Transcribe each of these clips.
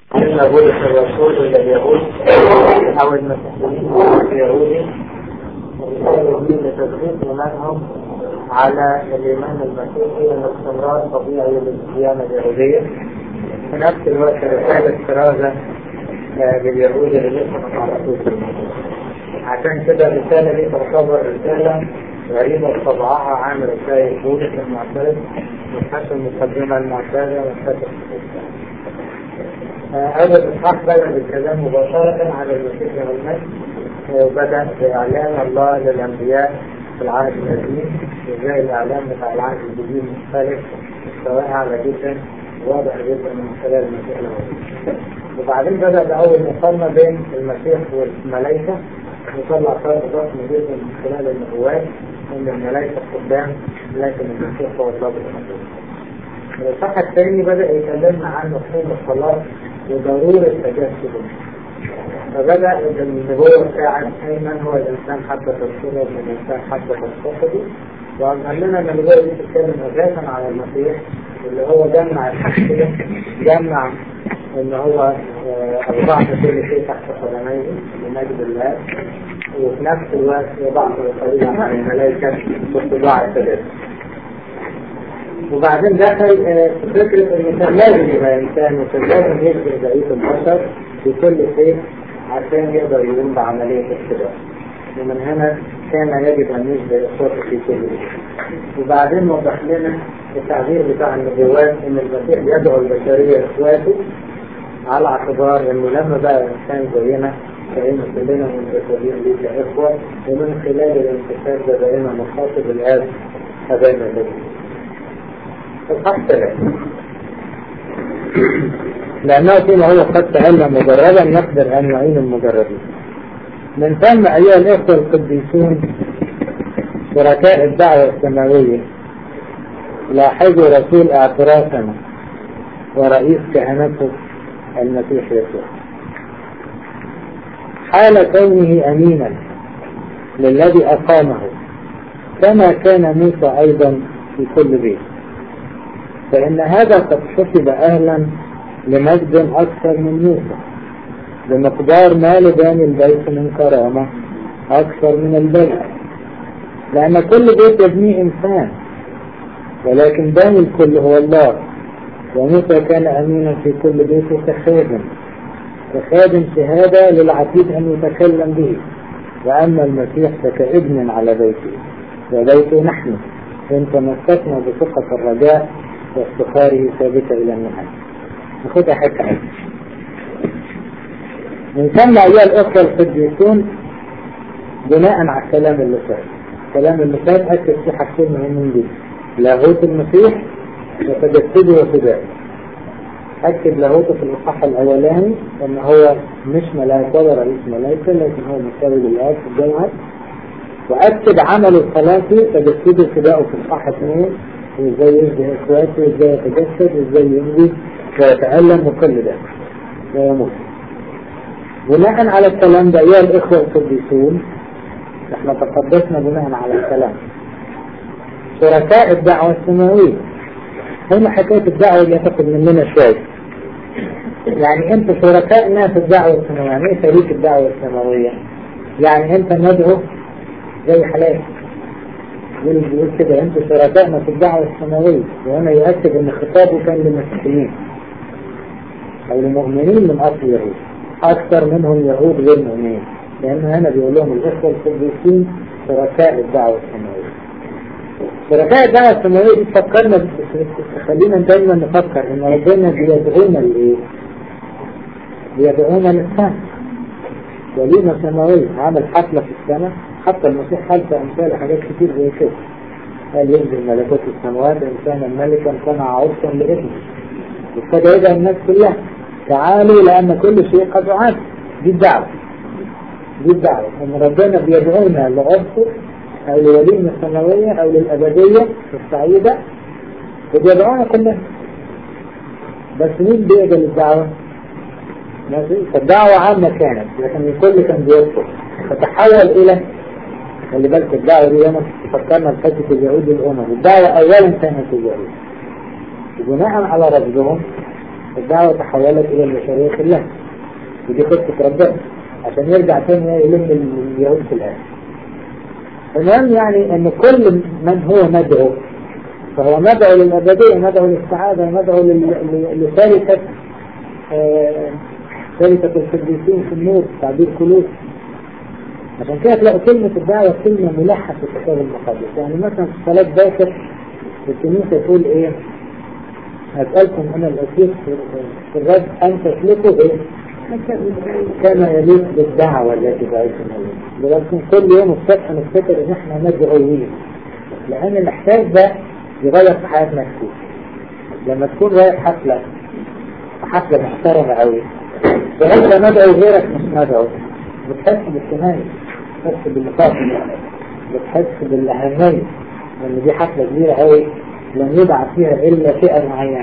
إن بولس الرسول إلى اليهود أو المسيحيين اليهودي الرسالة لتدريس إيمانهم على الإيمان المسيحي والاستمرار طبيعي للديانة اليهودية في نفس الوقت رسالة كرازة لليهود اللي لسه ما تعرفوش عشان كده الرسالة دي تعتبر رسالة غريبة بطبعها عن رسائل بولس المعترف وحتى المقدمة المعتادة والفتح هذا الإصحاح بدأ بالكلام مباشرة على المسيح والمجد وبدأ بإعلان الله للأنبياء في العهد القديم وزي الإعلان بتاع العهد الجديد مختلف مستواه أعلى جدا واضح جدا من خلال المسيح الأول وبعدين بدأ بأول مقارنة بين المسيح والملائكة وطلع فرق ضخم جدا من خلال النبوات ان الملائكة قدام لكن المسيح هو الضابط المسيح. الإصحاح الثاني بدأ يكلمنا عن مفهوم الصلاة وضرورة تجسده. فبدأ بالنبوة بتاعت أيمن هو الإنسان حتى ترسله من الإنسان حتى تنتقده وقال لنا ان النبوة دي بتتكلم أساسا على المسيح اللي هو جمع الحاجة جمع ان هو أوضاع كل شيء تحت قدميه لمجد الله وفي نفس الوقت يضعف الطريقة مع الملائكة واتباع السداد وبعدين دخل في فكرة ان كان لازم يبقى انسان وكان لازم يشبه بقية البشر في كل شيء عشان يقدر يقوم بعملية السداد ومن هنا كان يجب ان يشبه اخوته في كل شيء وبعدين وضح لنا التعبير بتاع النبوات ان المسيح يدعو البشرية اخواته على اعتبار انه لما بقى انسان زينا فإن كلنا منتسبين ليه كإخوة ومن خلال الانتساب ده بقينا مخاطب الآب أبانا الذي الحق ثلاثة لأنه فيما هو قد تعلم مجردا نقدر أن نعين المجردين من ثم أيها الإخوة القديسون شركاء الدعوة السماوية لاحظوا رسول اعترافنا ورئيس كهنته المسيح يسوع حال كونه أمينا للذي أقامه كما كان موسى أيضا في كل بيت فإن هذا قد حسب أهلا لمجد أكثر من موسى بمقدار ما لباني البيت من كرامة أكثر من البيت لأن كل بيت يبنيه إنسان ولكن باني الكل هو الله وموسى كان أمينا في كل بيت كخادم كخادم شهادة للعتيد أن يتكلم به وأما المسيح فكابن على بيته وبيته نحن إن تمسكنا بثقة الرجاء وافتخاره ثابتة إلى النهاية ناخدها حتة حتة من ثم أيها الأخوة القديسون بناء على الكلام اللي فات الكلام اللي فات أكد في حاجتين مهمين جدا لاهوت المسيح وتجسده وفدائه أكد لاهوته في الإصحاح الأولاني أن هو مش ملائكة ولا رئيس ملائكة لكن هو مساوي للآب في الجوهر وأكد عمل الثلاثي تجسده فدائه في الإصحاح اثنين وإزاي يشبه إخواته وإزاي يتجسد وإزاي يمضي ويتألم وكل ده ويموت بناء على الكلام ده أيها الإخوة القديسون احنا تقدسنا بناء على الكلام شركاء الدعوة السماوية هنا حكاية الدعوة اللي تاخد مننا شوية يعني انت شركائنا في الدعوة السماوية يعني ايه شريك الدعوة السماوية يعني انت ندعو زي حالاتي يقول بيقول كده انتوا شركائنا في الدعوة السماوية وهنا يؤكد ان خطابه كان للمسيحيين او للمؤمنين من اصل يهود اكثر منهم يهود غير مؤمنين لانه هنا بيقول لهم الاخوة القديسين شركاء الدعوة السماوية شركاء الدعوة السماوية دي تفكرنا خلينا دايما نفكر ان ربنا بيدعونا لايه؟ بيدعونا للسماء وليمة سماوية عمل حفلة في السماء حتى المسيح حلف امثال حاجات كتير زي كده قال ينزل ملكوت السماوات انسانا ملكا صنع عرسا لابنه وابتدى يدعي الناس كلها تعالوا لان كل شيء قد عاد دي الدعوة دي الدعوة ان ربنا بيدعونا لعرسه او لوليمة سماوية او للابدية السعيدة وبيدعونا كلنا بس مين بيقبل الدعوة؟ ماشي فالدعوة عامة كانت لكن الكل كان بيرفض فتحول الى خلي بالك الدعوة دي انا فكرنا بحتة اليهود والامم الدعوة اولا كانت اليهود وبناء على رفضهم الدعوة تحولت إلى البشرية كلها ودي خطة ربنا عشان يرجع تاني يلم اليهود في الآخر المهم يعني ان كل من هو مدعو فهو مدعو للأبدية مدعو للسعادة مدعو لشركة شركة القديسين في النور تعبير كلوس عشان كده تلاقي كلمة الدعوة كلمة ملحة في الكتاب المقدس يعني مثلا في صلاة باكر الكنيسة تقول ايه أسألكم أنا الأسير في الرد أن تسلكوا إيه كما يليق بالدعوة التي بعثنا لكن كل يوم الصبح نفتكر إن إحنا مدعوين لأن الإحساس ده يغير في حياتنا كتير لما تكون رايح حفلة حفلة محترمة قوي وأنت مدعو غيرك مش مدعو بتحس بالاهتمام بتحس بالنقاط بتحس بالأهمية لأن دي حفلة كبيرة قوي لم يدعى فيها إلا فئة معينة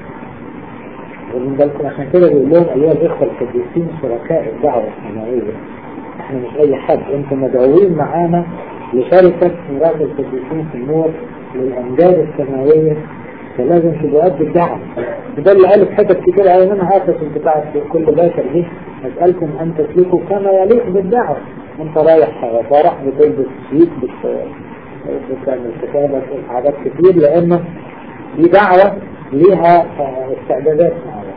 ومن بالكم عشان كده بيقول لهم أيها الإخوة القديسين شركاء الدعوة السماوية احنا مش أي حد انتم مدعوين معانا لشركة ميراث القديسين في النور للأمجاد السماوية فلازم تبقى قد الدعم وده اللي قاله في حتت كتير قوي منها هاتف بتاعت كل باكر دي أسألكم أن تسلكوا كما يليق بالدعوة أنت رايح فرح بتلبس شيك بتعمل كتابة حاجات كتير لأنه دي دعوة ليها استعدادات معينة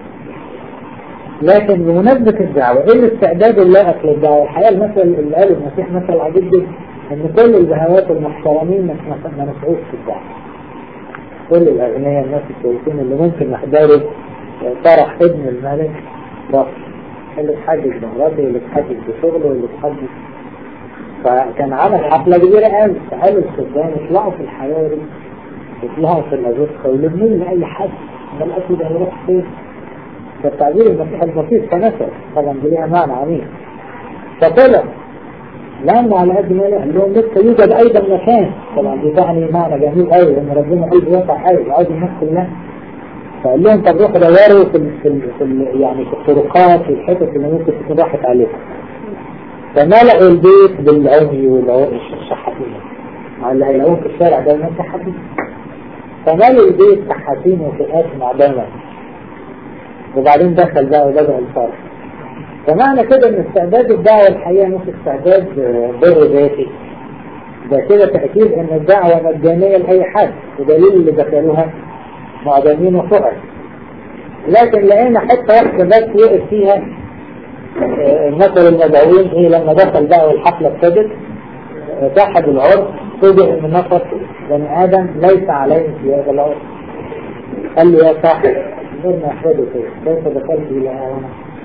لكن بمناسبة الدعوة ايه الاستعداد اللائق للدعوة الحقيقة المثل اللي قاله المسيح مثل عجيب جدا ان كل البهوات المحترمين ما نفعوش في الدعوة كل الاغنياء الناس الكويسين اللي ممكن يحضروا فرح ابن الملك رفض اللي اتحجج بمراته واللي اتحجج بشغله واللي اتحجج فكان عمل حفلة كبيرة قوي فقالوا الخدام يطلعوا في الحواري يطلعوا في الأزوسخة ويلموا لأي حد ده الأكل ده هيروح فين فالتعبير المسيح البسيط كنسر طبعا دي ليها معنى عميق فطلع لأنه على قد ما قال لهم لسه يوجد أيضا مكان طبعا دي تعني معنى جميل قوي لأن ربنا قلب واسع قوي وعايز الناس كلها فقال لهم طب روحوا دوروا في ال في, ال في ال يعني في الطرقات والحتت اللي ممكن تكون راحت عليكم فملأوا البيت بالعمي والشحاتين اللي هيلاقوهم في الشارع ده الناس شحاتين فملأوا البيت شحاتين وفئات معدمة وبعدين دخل بقى وبدأ الفرح فمعنى كده ان استعداد الدعوة الحقيقة مش استعداد بر ذاتي ده كده تأكيد ان الدعوة مجانية لأي حد ودليل اللي دخلوها معدمين وفقر لكن لقينا حتة واحدة بس وقف فيها مثل المدعوين ايه لما دخل بقى والحفلة ابتدت صاحب العرض فوجئ ان نفس بني ادم ليس عليه ثياب العرض قال له يا صاحب غير ما احفظه كيف دخلت الى هنا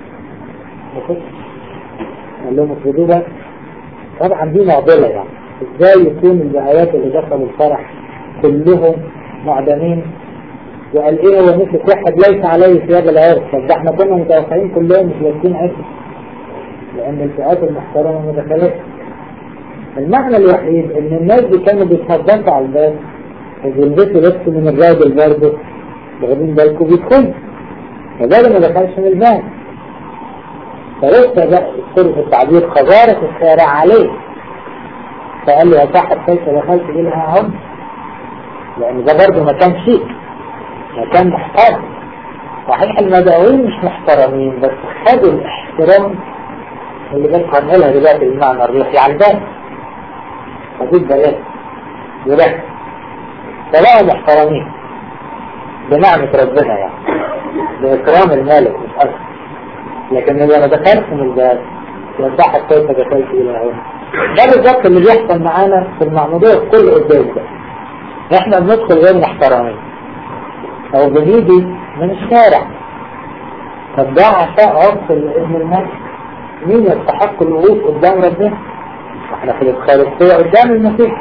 قال لهم افرضوا بقى طبعا دي معضلة يعني ازاي يكون البهايات اللي دخلوا الفرح كلهم معدمين وقال ايه هو مثل واحد ليس عليه ثياب العرس طب ده احنا كنا متوقعين كلهم مش لابسين عرس لان الفئات المحترمه ما دخلتش المعنى الوحيد ان الناس دي كانوا بيتهبطوا على الباب وبيلبسوا لبس من الراجل برضه واخدين بالكم بيدخلوا فده ما دخلش من الباب فلسه بقى في التعبير خزارة الشارع عليه فقال له يا صاحب كيف دخلت إلى هم لأن ده برضه مكان شيك مكان محترم صحيح المدعوين مش محترمين بس خدوا الاحترام اللي بس هنقولها دلوقتي بالمعنى الروحي على الباب فدي البيان ورحت فبقوا محترمين بنعمة ربنا يعني بإكرام الملك مش أكثر لكن إذا ما دخلت من الباب يوضحك كيف دخلت إلى هنا ده بالظبط اللي بيحصل معانا في المعمودية في كل قداس ده احنا بندخل غير محترمين او بنيجي من الشارع طب ده عشاء عرف ابن الملك مين يستحق الوقوف قدام ربنا احنا في الخارجية قدام المسيح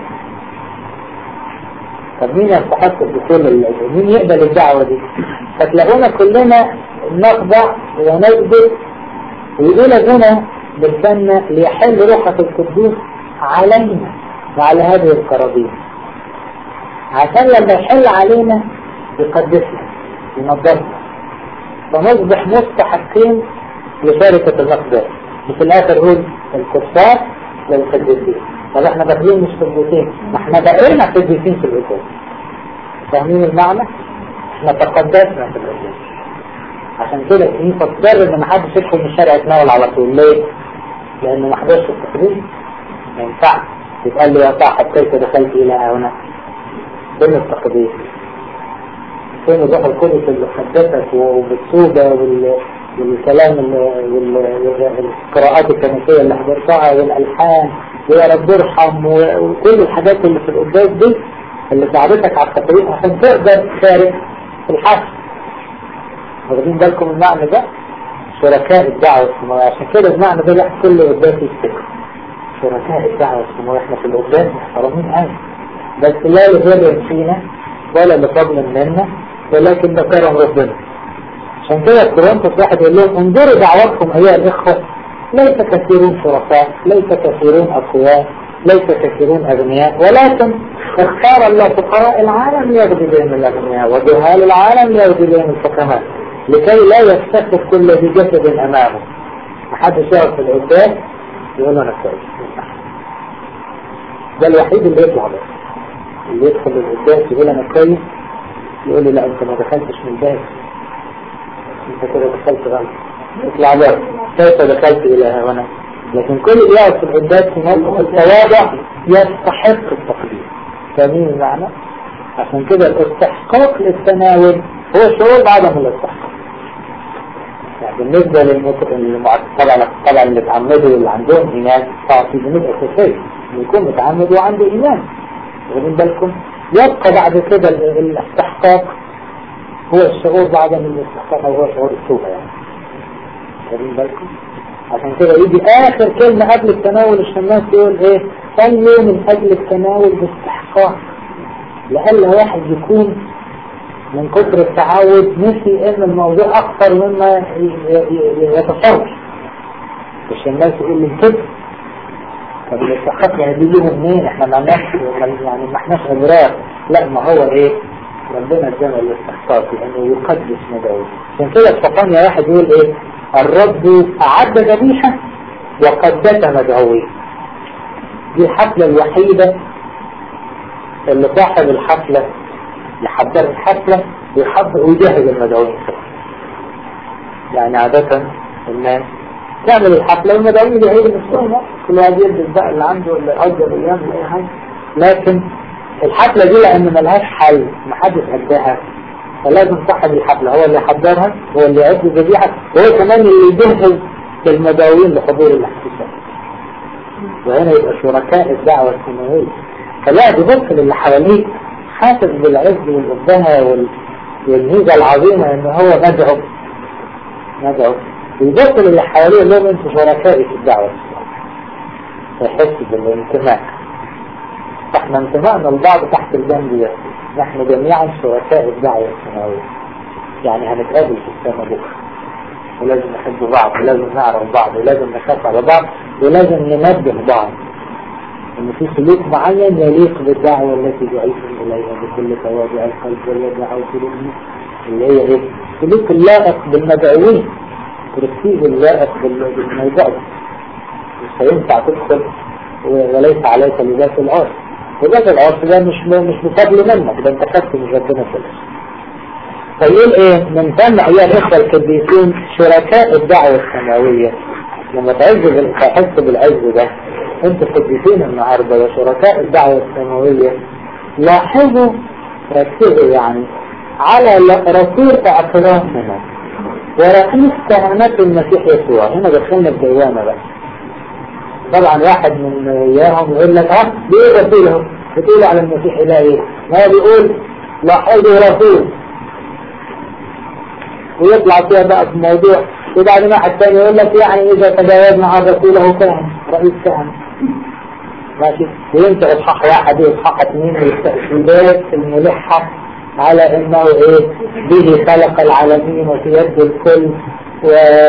طب مين يستحق الدخول مين يقبل الدعوة دي فتلاقونا كلنا نخضع ونثبت ويقول هنا بالفن ليحل روحة القدوس علينا وعلى هذه القرابين عشان لما يحل علينا يقدسنا ينظفنا فنصبح مستحقين لشركة المقدار وفي الآخر هو الكفار للقديسين طب احنا داخلين مش قديسين ما احنا بقينا قديسين في القداس فاهمين المعنى؟ احنا تقدسنا في القداس عشان كده الكنيسة تضطر ان محدش يدخل من الشارع يتناول على طول ليه؟ لانه ما حضرش التقديم ما ينفعش يتقال له يا صاحب كيف دخلت الى هنا فين التقديم فين الروح القدس اللي حدثك وبالصوبة وال... والكلام والقراءات الكنسية اللي حضرتها والألحان ويا رب ارحم وكل الحاجات اللي في القداس دي اللي ساعدتك على التقديم عشان تقدر تشارك في الحفل واخدين بالكم المعنى ده شركاء الدعوة السماوية عشان كده المعنى ده لا كل قداس يفتكر شركاء الدعوة السماوية احنا في القداس محترمين قوي بس لا لغير فينا ولا لفضل منا ولكن ده كرم ربنا عشان كده كورنثوس واحد يقول لهم انظروا دعوتكم ايها الاخوة ليس كثيرون شرفاء ليس كثيرون اقوياء ليس كثيرون اغنياء ولكن اختار الله فقراء العالم ليغدي بهم الاغنياء وجهال العالم ليغدي بهم الحكماء لكي لا يستخف كل ذي جسد امامه محدش يقف في القداس يقول انا كويس ده الوحيد اللي يطلع بس اللي يدخل القداس يقول انا كويس يقول لي لا انت ما دخلتش من الباب انت كده دخلت غلط اطلع بره كيف دخلت الى هنا لكن كل اللي يقف في القداس في موقف التواضع يستحق التقدير فاهمين المعنى؟ عشان كده الاستحقاق للتناول هو شعور بعدم الاستحقاق يعني بالنسبة للمعتقد طبعا طبعا اللي اتعمدوا واللي عندهم ايمان طبعا في ذنوب اساسية يكون متعمد وعنده ايمان واخدين بالكم يبقى بعد كده الاستحقاق هو الشعور بعدم الاستحقاق او هو شعور التوبة يعني واخدين بالكم عشان كده يجي اخر كلمة قبل التناول الشماس يقول ايه صلوا من اجل التناول باستحقاق لألا واحد يكون من كثر التعود نسي ان الموضوع اكثر مما يتصور مش الناس يقول لي كده طب الاستحقاق يعني دي ليهم منين احنا ما عندناش يعني ما احناش ابرار لا ما هو ايه ربنا ادانا الاستحقاق لانه يقدس مدعوه عشان كده الفقانيا واحد يقول ايه الرب اعد ذبيحه وقدس مدعوين دي الحفلة الوحيدة اللي صاحب الحفلة يحضر الحفلة ويحضر ويجهز المدعوين يعني عادة الناس تعمل الحفلة والمدعوين يجهزوا نفسهم كل واحد يلبس بقى اللي عنده اللي يأجر ايام ولا اي حاجة لكن الحفلة دي لأن ملهاش حل محدش أداها فلازم صاحب الحفلة هو اللي يحضرها هو اللي يعد الذبيحة وهو كمان اللي يجهز المدعوين لحضور الاحتفال وهنا يبقى شركاء الدعوة السماوية فلا بيبص للي حواليه حاسس بالعز والإبهة وال... والميزة العظيمة ان هو مدعو مدعو ويبص للي حواليه يقول لهم انتوا شركائي في الدعوة فيحس بالانتماء احنا انتمائنا لبعض تحت الجنب ده نحن جميعا شركاء الدعوة السماوية يعني هنتقابل في السماء بكره ولازم نحب بعض ولازم نعرف بعض ولازم نخاف على بعض ولازم ننبه بعض ان في سلوك معين يليق بالدعوة التي دعيتم اليها بكل تواضع القلب والوداع وسلوك اللي هي ايه سلوك اللائق بالمدعوين ترتيب اللائق بالموضوع مش هينفع تدخل وليس عليك لذات العرف وذات العرف ده مش مش بفضل منك ده انت خدت من ربنا كله فيقول ايه من ثم ايها الاخوة القديسين شركاء الدعوة السماوية لما تعز تحس بالعز ده انتوا قديسين النهاردة وشركاء الدعوة السماوية لاحظوا ركزوا يعني على رسول اعترافنا ورئيس كهنة المسيح يسوع هنا دخلنا الديوانة بقى طبعا واحد من اياهم يقول لك ها ليه رسوله بتقول على المسيح الى ايه ما بيقول لاحظوا رسول ويطلع فيها بقى في موضوع وبعدين واحد تاني يقول لك يعني إذا تجاوزنا عن رسوله كان رئيس كان ماشي وينت إصحاح واحد وإصحاح اثنين والتأكيدات الملحة على إنه إيه به خلق العالمين وفي يد الكل و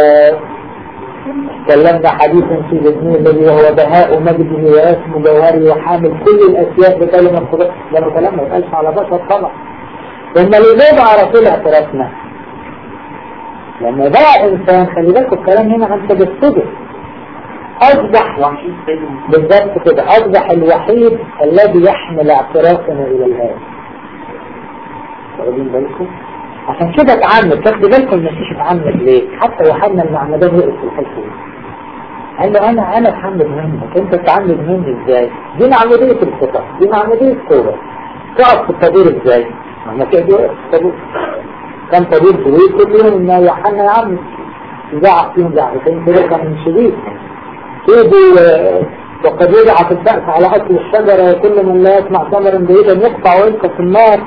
تكلمنا حديثا في ابنه الذي هو بهاء مجده واسم جوهره وحامل كل الأشياء بكلمة قدرة ده كلام ما يتقالش على بشر طبعا لما الإجابة على رسول اعترافنا لما بقى انسان خلي بالكم الكلام هنا عن تجسده اصبح بالذات كده اصبح الوحيد الذي يحمل اعترافنا الى الان واخدين بالكم عشان كده اتعمد تاخدوا بالكم المسيح اتعمد ليه حتى يوحنا المعمدان وقف في الحته دي قال له انا انا اتعمد منك انت تتعمد مني ازاي دي معمودية الخطأ دي معمودية التوبة تقف في الطابور ازاي ما كده يقف في الطابور كان طابور طويل كل يوم ان يوحنا يعمد يزعق فيهم زعقتين كده كان شديد تيجي وقد وضعت البأس على أصل الشجرة وكل من لا يسمع ثمرا بعيدا يقطع ويلقى في النار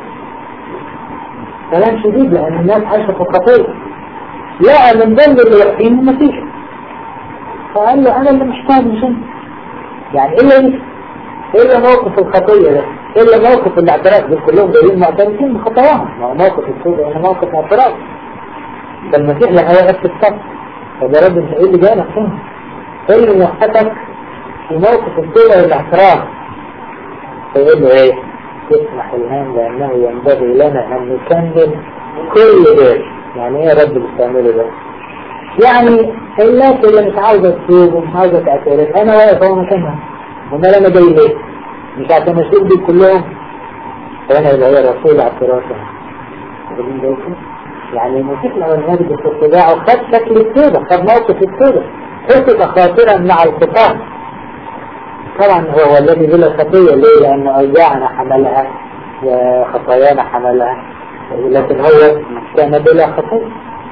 كلام شديد لأن الناس عايشة في الخطية لقى من ضمن اللي واقفين المسيح فقال له أنا اللي محتاج مش أنت يعني إيه اللي إيه اللي موقف الخطية ده إيه اللي موقف الاعتراف دول كلهم جايين معترفين بخطاياهم ما هو موقف التوبة هنا موقف اعتراف فالمسيح لما وقف في الصف طب يا رب انت ايه اللي جالك هنا؟ ايه اللي موقفك في موقف التوبة والاعتراف فيقول له ايه؟ يسمح الآن لأنه ينبغي لنا أن نكمل كل ذلك يعني ايه يا رب اللي بتعمله ده؟ يعني الناس اللي مش عاوزة تتوب ومش عاوزة تعترف أنا واقف أهو مكانها أمال أنا جاي ليه؟ مش عشان أشوف دي كلهم فأنا يبقى هي رسول اعتراف واخدين بالكم؟ يعني المسيح لو المجد في اتباعه خد شكل التوبة خد موقف التوبة حسب خاطرا مع الخطاه طبعا هو الذي بلا خطية ليه لأن أوجاعنا حملها وخطايانا حملها لكن هو كان بلا خطية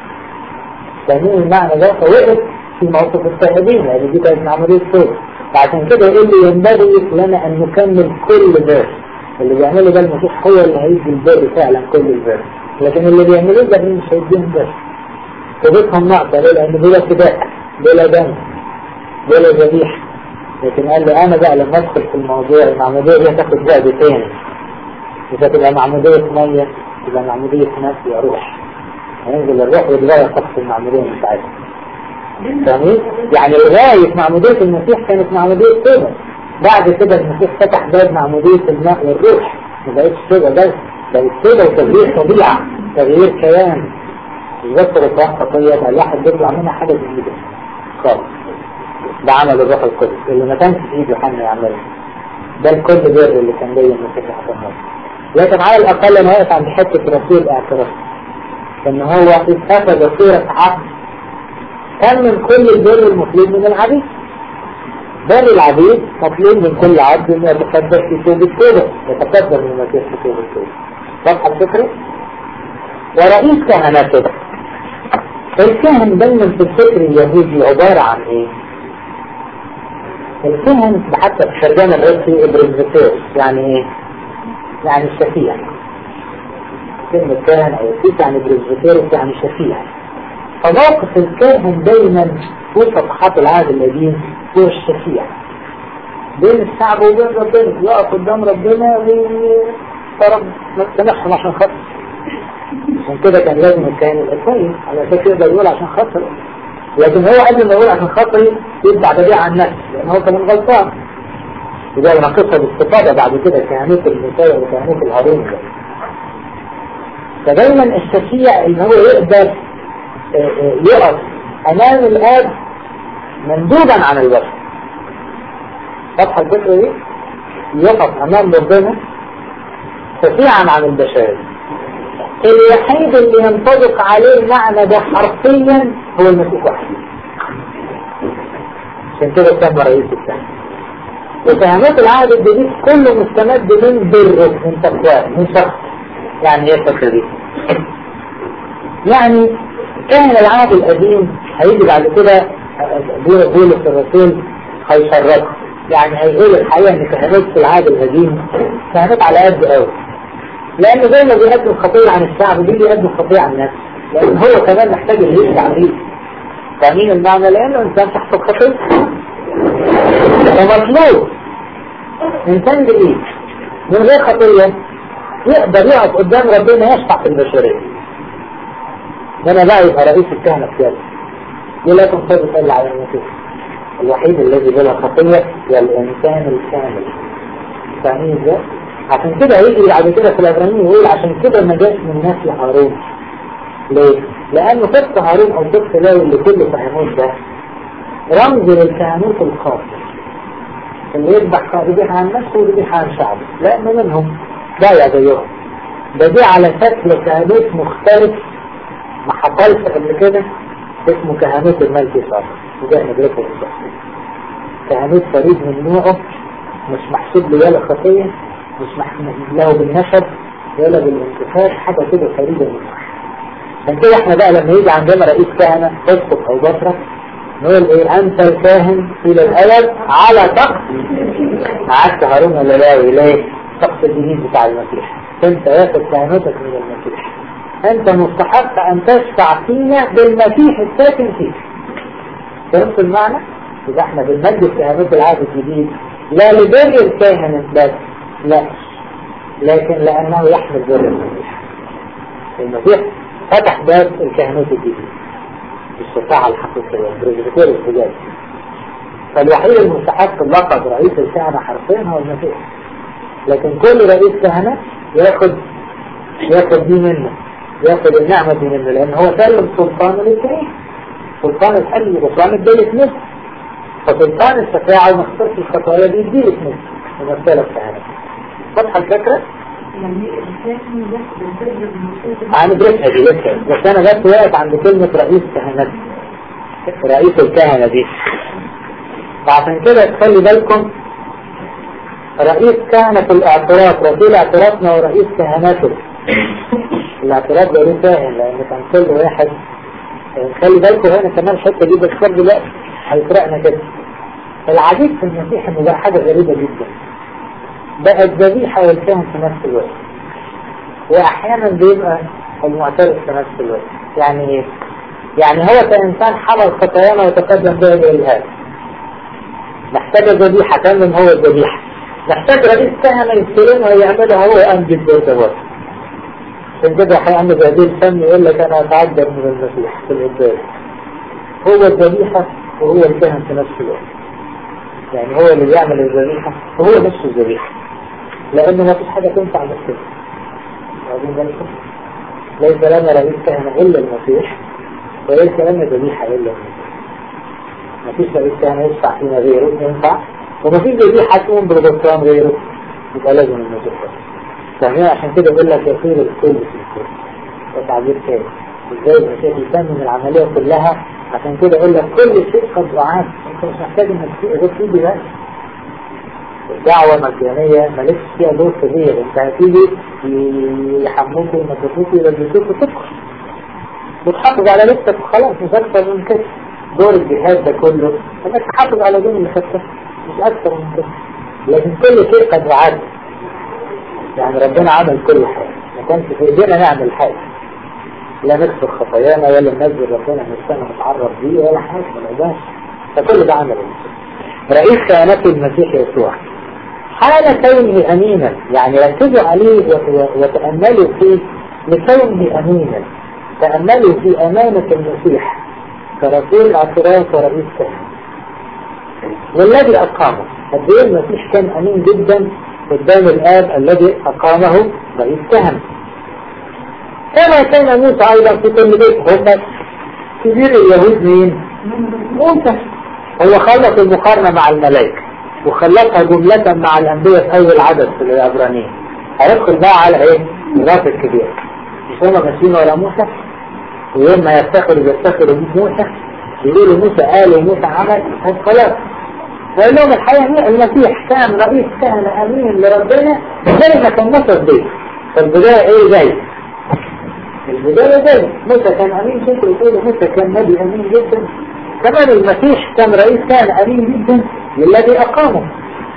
فاهمين المعنى ده فوقف في موقف التائبين يعني دي كانت عملية توبة فعشان كده يقول لي ينبغي لنا أن نكمل كل ذلك اللي بيعمله ده المسيح هو اللي هيدي البر فعلا كل البر لكن اللي بيعملوه ده مش هيديهم بس توبتهم ناقصة ليه؟ لأن بلا فداء بلا دم بلا ذبيحة لكن قال لي انا بقى لما ادخل في الموضوع المعمودية دي هتاخد بعد تاني مش هتبقى معمودية مية تبقى معمودية نفس يا روح هينزل الروح ويتغير طقس المعمودية بتاعتها فاهمين؟ يعني لغاية معمودية المسيح كانت معمودية توبة بعد كده المسيح فتح باب معمودية الماء والروح ما بقتش توبة بس بقت توبة وتغيير طبيعة تغيير كيان يذكر الروح خطية بقى الواحد بيطلع منها حاجة جديدة خالص ده عمل الروح القدس اللي ما كانش في ايد يوحنا يعمله ده الكل بر اللي كان جاي من فتح النار لكن على الاقل انا واقف عند حته رسول الاعتراف ان هو اتخذ صوره عبد كان من كل البر المطلوب من العبيد بر العبيد مطلوب من كل عبد انه يتقدم في توبة توبة يتقدم من المسيح في توبة توبة واضحة الفكرة؟ ورئيس كهنته الكهن دايما في الفكر اليهودي عبارة عن ايه؟ الكهن حتى في الترجمة الرئيسي ابرزبتير يعني ايه؟ يعني الشفيع كلمة كاهن او السيس يعني ابرزبتير يعني شفيع فموقف الكاهن دايما في صفحات العهد القديم هو الشفيع بين الشعب وبين ربنا يقف قدام ربنا ويطرب ما تسامحهم عشان خاطر عشان كده كان لازم الكاهن يبقى كويس على اساس يقدر يقول عشان خاطر لكن هو قبل ما يقول عشان خاطري يدفع تبيع عن نفسه لان هو كان غلطان وده ناقصها باستفاضه بعد كده كهنوت المساوي وكهنوت الهارون ده فدايما الشفيع ان هو يقدر يقف امام الاب مندوبا عن البشر واضحه الفكره دي؟ يقف امام ربنا شفيعا عن البشر الوحيد اللي ينطبق عليه المعنى ده حرفيا هو المسيح وحده عشان كده سمى رئيس الثاني وفهمات العهد الجديد كله مستمد من بره من تقواه من شخص يعني ايه الفكره دي؟ يعني كان العهد القديم هيجي بعد كده بولس الرسول هيشرفه يعني هيقول الحقيقه ان كهنوت في العهد القديم كهنوت على قد قوي لأنه زي ما بيقدم خطية عن الشعب دي بيقدم خطية عن الناس لأن هو كمان محتاج اللي يرجع عليه فاهمين المعنى لأنه إنسان تحت الخطية ومطلوب إنسان جديد من غير خطية يقدر يقف قدام ربنا يشفع في البشرية هنا بقى يبقى رئيس الكهنة في يده ولا تنفذ إلا على المسيح الوحيد الذي بلا خطية هو الإنسان الكامل فاهمين ازاي؟ عشان كده هيجي بعد كده في العبرانيين يقول عشان كده ما جاش من نسل هارون ليه؟ لأنه فقه هارون أو فقه لاوي اللي كله كهنوت ده رمز للكهنوت الخاص اللي يذبح يذبح عن نفسه ويذبح عن شعبه لأنه منهم ضايع زيهم ده دي على شكل كهنوت مختلف ما حصلش قبل كده اسمه كهنوت الملكي صار وده ندرسه بالتفصيل كهنوت فريد من نوعه مش محسوب له ولا خطية مش محسوب له بالنسب ولا بالانتفاض حاجة كده فريدة من نوعها عشان كده احنا بقى لما يجي عندنا رئيس كهنة اسقف او بطرك نقول ايه انت الكاهن الى الابد على طقس قعدت هارون ولا لاوي ليه طقس الجديد بتاع المسيح انت واخد كهنوتك من المسيح انت مستحق ان تشفع فينا بالمسيح الساكن فيك فهمت المعنى؟ يبقى احنا بنمجد كهنوت العهد الجديد لا لبر الكاهن بس لا لكن لانه يحمل بر المسيح المسيح فتح باب الكهنوت الجديد بالشفاعة الحقيقية برزبتير الحجاج فالوحيد المستحق اللقب رئيس الكهنة حرفيا هو المسيح لكن كل رئيس كهنة ياخد ياخد دي منه ياخد النعمة دي منه لأن هو سلم سلطانه للكريم سلطان الحل وسلطان الدية نفسه فسلطان الشفاعة ومختص الخطايا دي يديلك نفسه ممثلة الكهنة واضحة الفكرة؟ هندرسها دي لسه بس انا بس واقف عند كلمة رئيس كهنة رئيس الكهنة دي فعشان كده تخلي بالكم رئيس كهنة الاعتراف رسول اعترافنا ورئيس كهنته الاعتراف ده ليه فاهم لان كان كل واحد خلي بالكم هنا كمان الحته دي بس دلوقتي هيسرقنا كده العجيب في المسيح انه بقى حاجه غريبه جدا بقى الذبيحه والكهن في نفس الوقت واحيانا بيبقى المعترف في نفس الوقت يعني ايه؟ يعني هو كإنسان حمل خطايانا وتقدم بها للإلهام محتاج ذبيحة كان هو الذبيحة محتاج رئيس كهنة يستلمها ويعملها هو أنجد بيته برضه عشان كده هيعمل هذه الفم يقول لك أنا أتعجب من المسيح في القداس هو الذبيحة وهو الكهن في نفس الوقت يعني هو اللي بيعمل الذبيحة وهو نفس الذبيحة لأنه ما فيش حاجة تنفع نفسه واخدين بالكم ليس لنا رئيس كهنة إلا المسيح وليس لنا ذبيحة إلا المسيح ما فيش رئيس كهنة يدفع فينا غيره ينفع وما فيش ذبيحة تقوم بالغفران غيره يبقى لازم المسيح فاهمين عشان كده بيقول لك يصير الكل في الكل ده تعبير تاني ازاي المسيح يسمم العملية كلها عشان كده يقول لك كل شيء قد وعاد انت مش محتاج انك تغير فيه دلوقتي الدعوة مجانية مالكش فيها دور كبير انت هتيجي يحموك ويمسكوك ويلبسوك وتدخل وتحافظ على لبسك وخلاص مش اكتر من كده دور الجهاد ده كله انك تحافظ على دين اللي خدته مش اكتر من كده لكن كل شيء قد وعد يعني ربنا عمل كل حاجة ما كانش في ايدينا نعمل حاجة لا نكسر خطايانا ولا ننزل ربنا نفسنا نتعرض بيه ولا حاجة ما نقدرش فكل ده عمل المسيح رئيس كهنة المسيح يسوع حال كونه أمينا يعني ركزوا عليه وتأملوا فيه لكونه أمينا تأملوا في أمانة المسيح كرسول اعتراف ورئيس كهنة والذي أقامه قد ايه المسيح كان أمين جدا قدام الآب الذي أقامه رئيس كهنة كما كان موسى أيضا في كل بيت هم كبير اليهود مين؟ موسى هو خلص المقارنة مع الملائكة وخلقها جملة مع الأنبياء في أول عدد في العبرانيين هيدخل بقى على إيه؟ الراس الكبير مش هما ماشيين ورا موسى ويوم ما يفتخروا يفتخروا موسى يقولوا موسى قال وموسى عمل خلاص وقال لهم الحقيقة المسيح كان رئيس كهنة أمين لربنا زي ما كان نصر بيه فالبداية إيه زي البداية زي موسى كان أمين جدا وتقولوا موسى كان نبي أمين جدا كمان المسيح كان رئيس كان أمين جدا للذي أقامه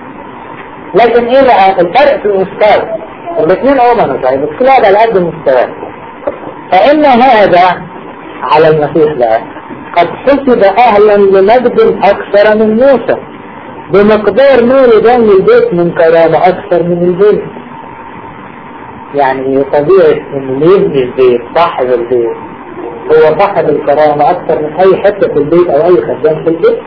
لكن إيه بقى الفرق في المستوى الاثنين أمنا صحيح بس كل واحد على قد مستواه فإن هذا على المسيح بقى قد حسب أهلا لمجد أكثر من موسى بمقدار نور دم البيت من كرامة أكثر من البيت يعني طبيعي إن اللي يبني البيت صاحب البيت هو صاحب الكرامة أكثر من أي حتة في البيت أو أي خدام في البيت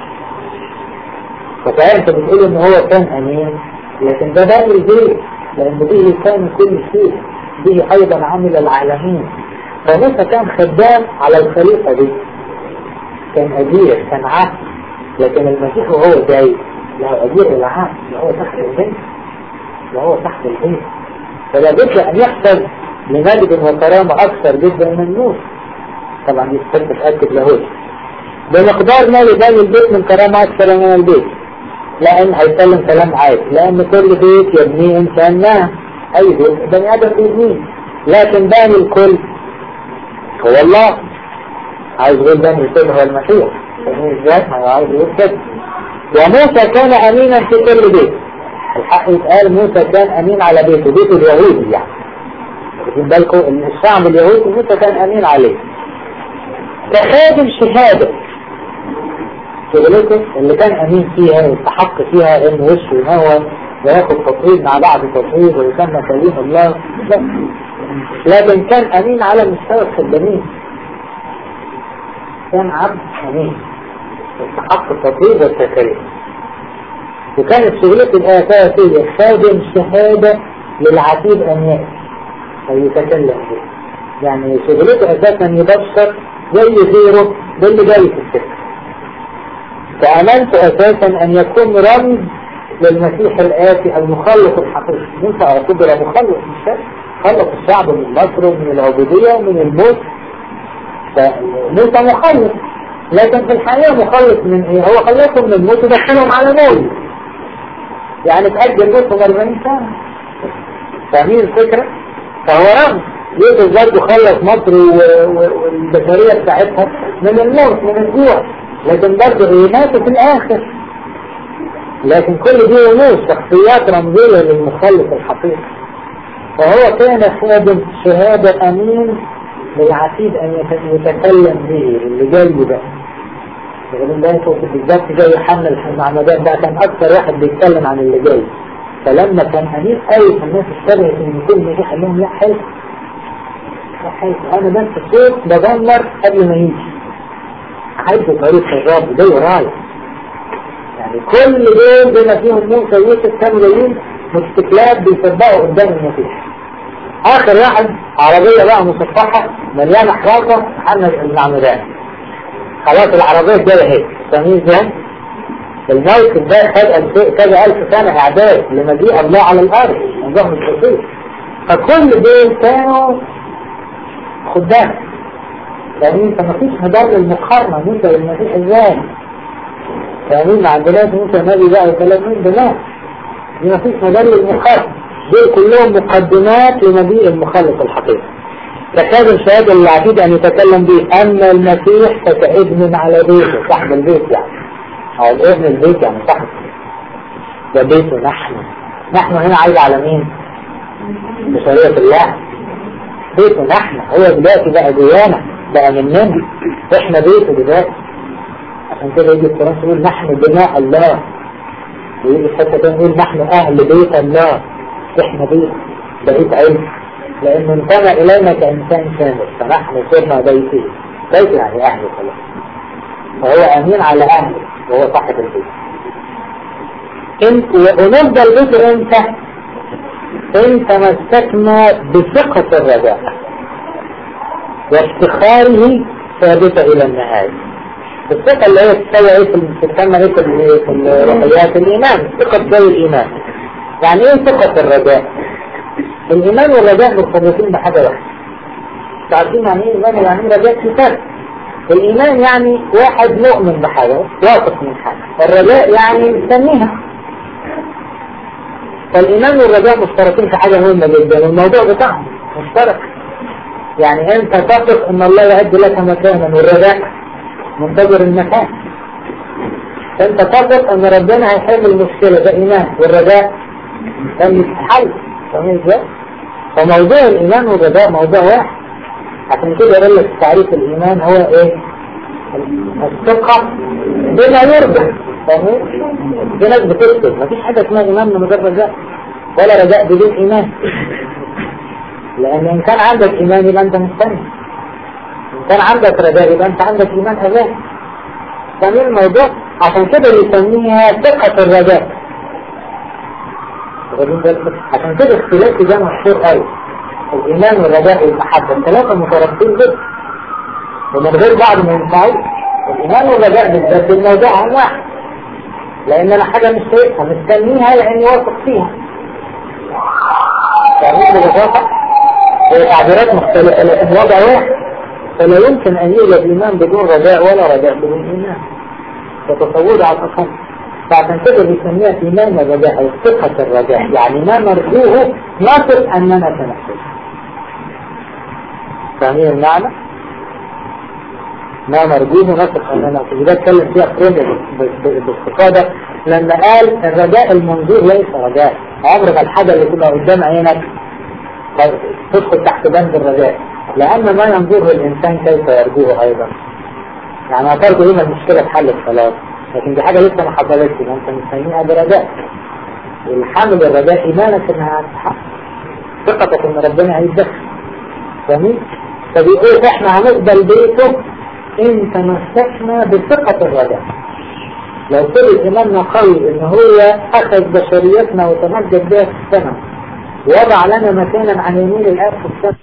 فصحيح أنت بتقول إن هو كان أمين لكن ده بقى البيت لأن به كان كل شيء به أيضا عمل العالمين فموسى كان خدام على الخليقة دي كان أجير كان عهد لكن المسيح وهو جاي لا أجير ولا عهد لا هو تحت البيت لا هو تحت البيت فلا بد أن يحصل لمجد وكرامة أكثر جدا من نوح طبعا دي تحب تأكد له بمقدار ما يبان البيت من كرامة أكثر من البيت لأن هيتكلم كلام عادي لأن كل بيت يبنيه إنسان ما أي بيت بني آدم بيبنيه لكن باني الكل هو الله عايز يقول بني الكل هو المسيح فاهمين ازاي؟ هو عايز يقول كده وموسى كان أمينا في كل بيت الحق يتقال موسى كان أمين على بيته بيته اليهودي يعني واخدين بالكم ان الشعب اليهودي موسى كان أمين عليه كخادم شهادة شغلته اللي كان أمين فيها ويستحق فيها إنه وشه ينور وياخد تطويل مع بعض تطويل ويسمى كريم الله بس لكن كان أمين على مستوى الخدامين كان عبد أمين يستحق التطويل والتكريم وكانت شغلته الأساسية خادم شهادة للعتيد أن يأتي ويتكلم به يعني شغلته أساسا يبشر زي غيره باللي جاي في السكة فأمنت أساسا أن يكون رمز للمسيح الآتي المخلص الحقيقي موسى اعتبر مخلص مش خلص الشعب من مصر ومن العبودية ومن الموت فموسى مخلص لكن في الحقيقة مخلص من ايه هو خلصهم من الموت ودخلهم على موت يعني تأجل موتهم 40 سنة فاهمين الفكرة فهو رمز يوسف برضه خلص مصر والبشرية بتاعتها من الموت من الجوع لكن برضه ماتوا في الآخر لكن كل دي رموز شخصيات رمزية للمخلص الحقيقي فهو كان خادم شهادة أمين للعتيد أن يتكلم به اللي جاي ده يقولون ده بالذات زي يوحنا المعمدان ده كان أكثر واحد بيتكلم عن اللي جاي فلما كان أمين قوي الناس اشتبهت إن كل ما قال لهم لا حلو حلو أنا بس صوت بدمر قبل ما يجي عايز طريق الرب ده ورايا يعني كل دول بما فيهم موسى ويوسف كانوا جايين موتوسيكلات بيسبقوا قدام المسيح اخر واحد عربية بقى مصفحة مليانة حراسة محمد المعمدان خلاص العربية جاية اهي فاهمين ازاي؟ الموت ده خد كذا ألف سنة إعداد لمجيء الله على الأرض عندهم الخصوص فكل دول كانوا خدام فاهمين فمفيش مدار للمقارنة موسى والمسيح ازاي؟ فاهمين ما عندناش موسى نبي بقى وكلام من ده دي مفيش مدار للمقارنة دول كلهم مقدمات لمجيء المخلص الحقيقي فكاد الشهاد العتيد أن يتكلم به أن المسيح كابن على بيته صاحب البيت يعني أو الابن البيت يعني صاحب ده بيته نحن نحن هنا عايز على مين؟ بشرية الله بيته نحن هو دلوقتي بقى جوانا بقى مننا احنا بيته دلوقتي عشان كده يجي القرآن يقول نحن بناء الله ويجي الحتة تاني يقول نحن أهل بيت الله احنا بيت بيت علم لأنه انتمى إلينا كإنسان كامل فنحن صرنا بيتي بيت يعني أهل خلاص فهو أمين على أهله وهو صاحب البيت انت ونبدأ البيت انت ان تمسكنا بثقة الرجاء وافتخاره ثابتة إلى النهاية الثقة اللي هي تسوي ايه في تسمى ايه في الروحيات الإيمان ثقة زي الإيمان يعني ايه ثقة الرجاء الإيمان والرجاء مرتبطين بحاجة واحدة تعرفين يعني ايه إيمان يعني ايه رجاء في فرق الإيمان يعني واحد مؤمن بحاجة واثق من حاجة الرجاء يعني مستنيها فالإيمان والرجاء مشتركين في حاجة مهمة جدا والموضوع بتاعهم مشترك يعني أنت تثق أن الله يعد لك مكانا والرجاء منتظر المكان أنت تثق أن ربنا هيحل المشكلة ده إيمان والرجاء كان يتحل فاهمين ازاي؟ فموضوع الإيمان والرجاء موضوع واحد عشان كده يقول لك تعريف الإيمان هو إيه؟ الثقة بما يرجع فاهمين؟ في ناس بتكتب مفيش حاجة اسمها إيمان من غير رجاء ولا رجاء بدون إيمان لأن إن كان عندك إيمان يبقى أنت مستني إن كان عندك رجاء يبقى أنت عندك إيمان أذان فاهمين الموضوع؟ عشان كده بيسميها ثقة الرجاء عشان كده اختلاف ده مشهور قوي الإيمان والرجاء والمحبة الثلاثة مترابطين جدا ومن غير بعض ما ينفعوش الإيمان والرجاء بالذات الموضوع عن واحد لأن أنا حاجة مش شايفها مستنيها لأني واثق فيها تعمل ببساطة هي تعبيرات مختلفة لكن وضع واحد فلا يمكن أن يوجد إيمان بدون رجاء ولا رجاء بدون إيمان فتصور على الأقل فعشان كده بيسميها إيمان الرجاء أو ثقة الرجاء يعني ما نرجوه نثق أننا سنحصل فاهمين المعنى؟ ما نرجوه نثق أننا نحصل ده اتكلم فيها فريم باستفادة لما قال الرجاء المنظور ليس رجاء عمر ما الحاجة اللي تبقى قدام عينك تدخل تحت بند الرجاء لأن ما ينظره الإنسان كيف يرجوه أيضا يعني هترجو هنا المشكلة اتحلت خلاص لكن دي حاجة لسه ما حصلتش انت مستنيها برجاء والحمل الرجاء ايمانك انها هتتحقق ثقتك ان ربنا هيتدخل فاهمين؟ فبيقول احنا هنقبل بيته ان تمسكنا بثقة الرجاء لو كل ايماننا قوي ان هو اخذ بشريتنا وتمجد بها في السماء ووضع لنا مكانا عن يمين الاب في السماء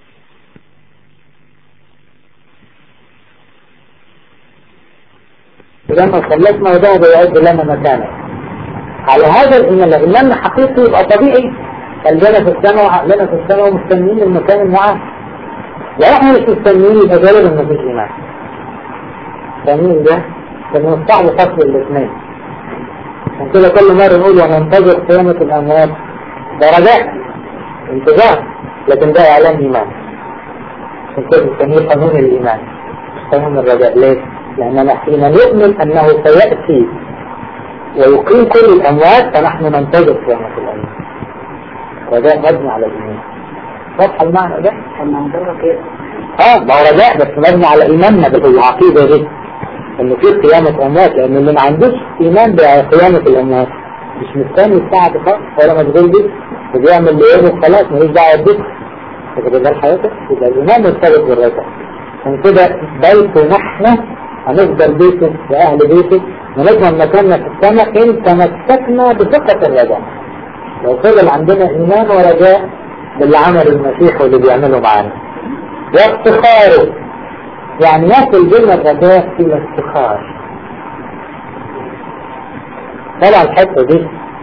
ولما خلصنا وده بيعد لنا مكانه على هذا الإيمان لو إيماننا حقيقي يبقى طبيعي قلبنا في السماء وعقلنا في السماء ومستنيين المكان المعاه لو احنا مش مستنيين يبقى غالبا مفيش إيمان فاهمين ده؟ فمن الصعب فصل الاثنين عشان كده كل مرة نقول وننتظر قيامة الأموات ده رجاء انتظار لكن ده إعلان إيمان عشان كده بنسميه قانون الإيمان قانون الرجاء ليه؟ لأننا حين نؤمن أنه سيأتي ويقيم كل الأموات فنحن ننتظر قيامة الأموات رجاء مبني على الإيمان واضح المعنى ده؟ اه ما هو رجاء بس مبني على إيماننا بالعقيدة دي إنه في قيامة أموات لأن اللي ما عندوش إيمان بقيامة الأموات مش مستني الساعة تخلص ولا مشغول بيه وبيعمل اللي يقوله خلاص ملوش دعوة بيك فكده ده حياتك يبقى الإيمان مرتبط بالرجاء عشان كده بيته نحن هنفضل بيته وأهل بيته ونضمن مكاننا في السماء إن تمسكنا بثقة الرجاء لو فضل عندنا إيمان ورجاء باللي عمل المسيح واللي بيعمله معانا وافتخاره يعني يصل بين الرجاء إلى افتخار طبعا الحتة دي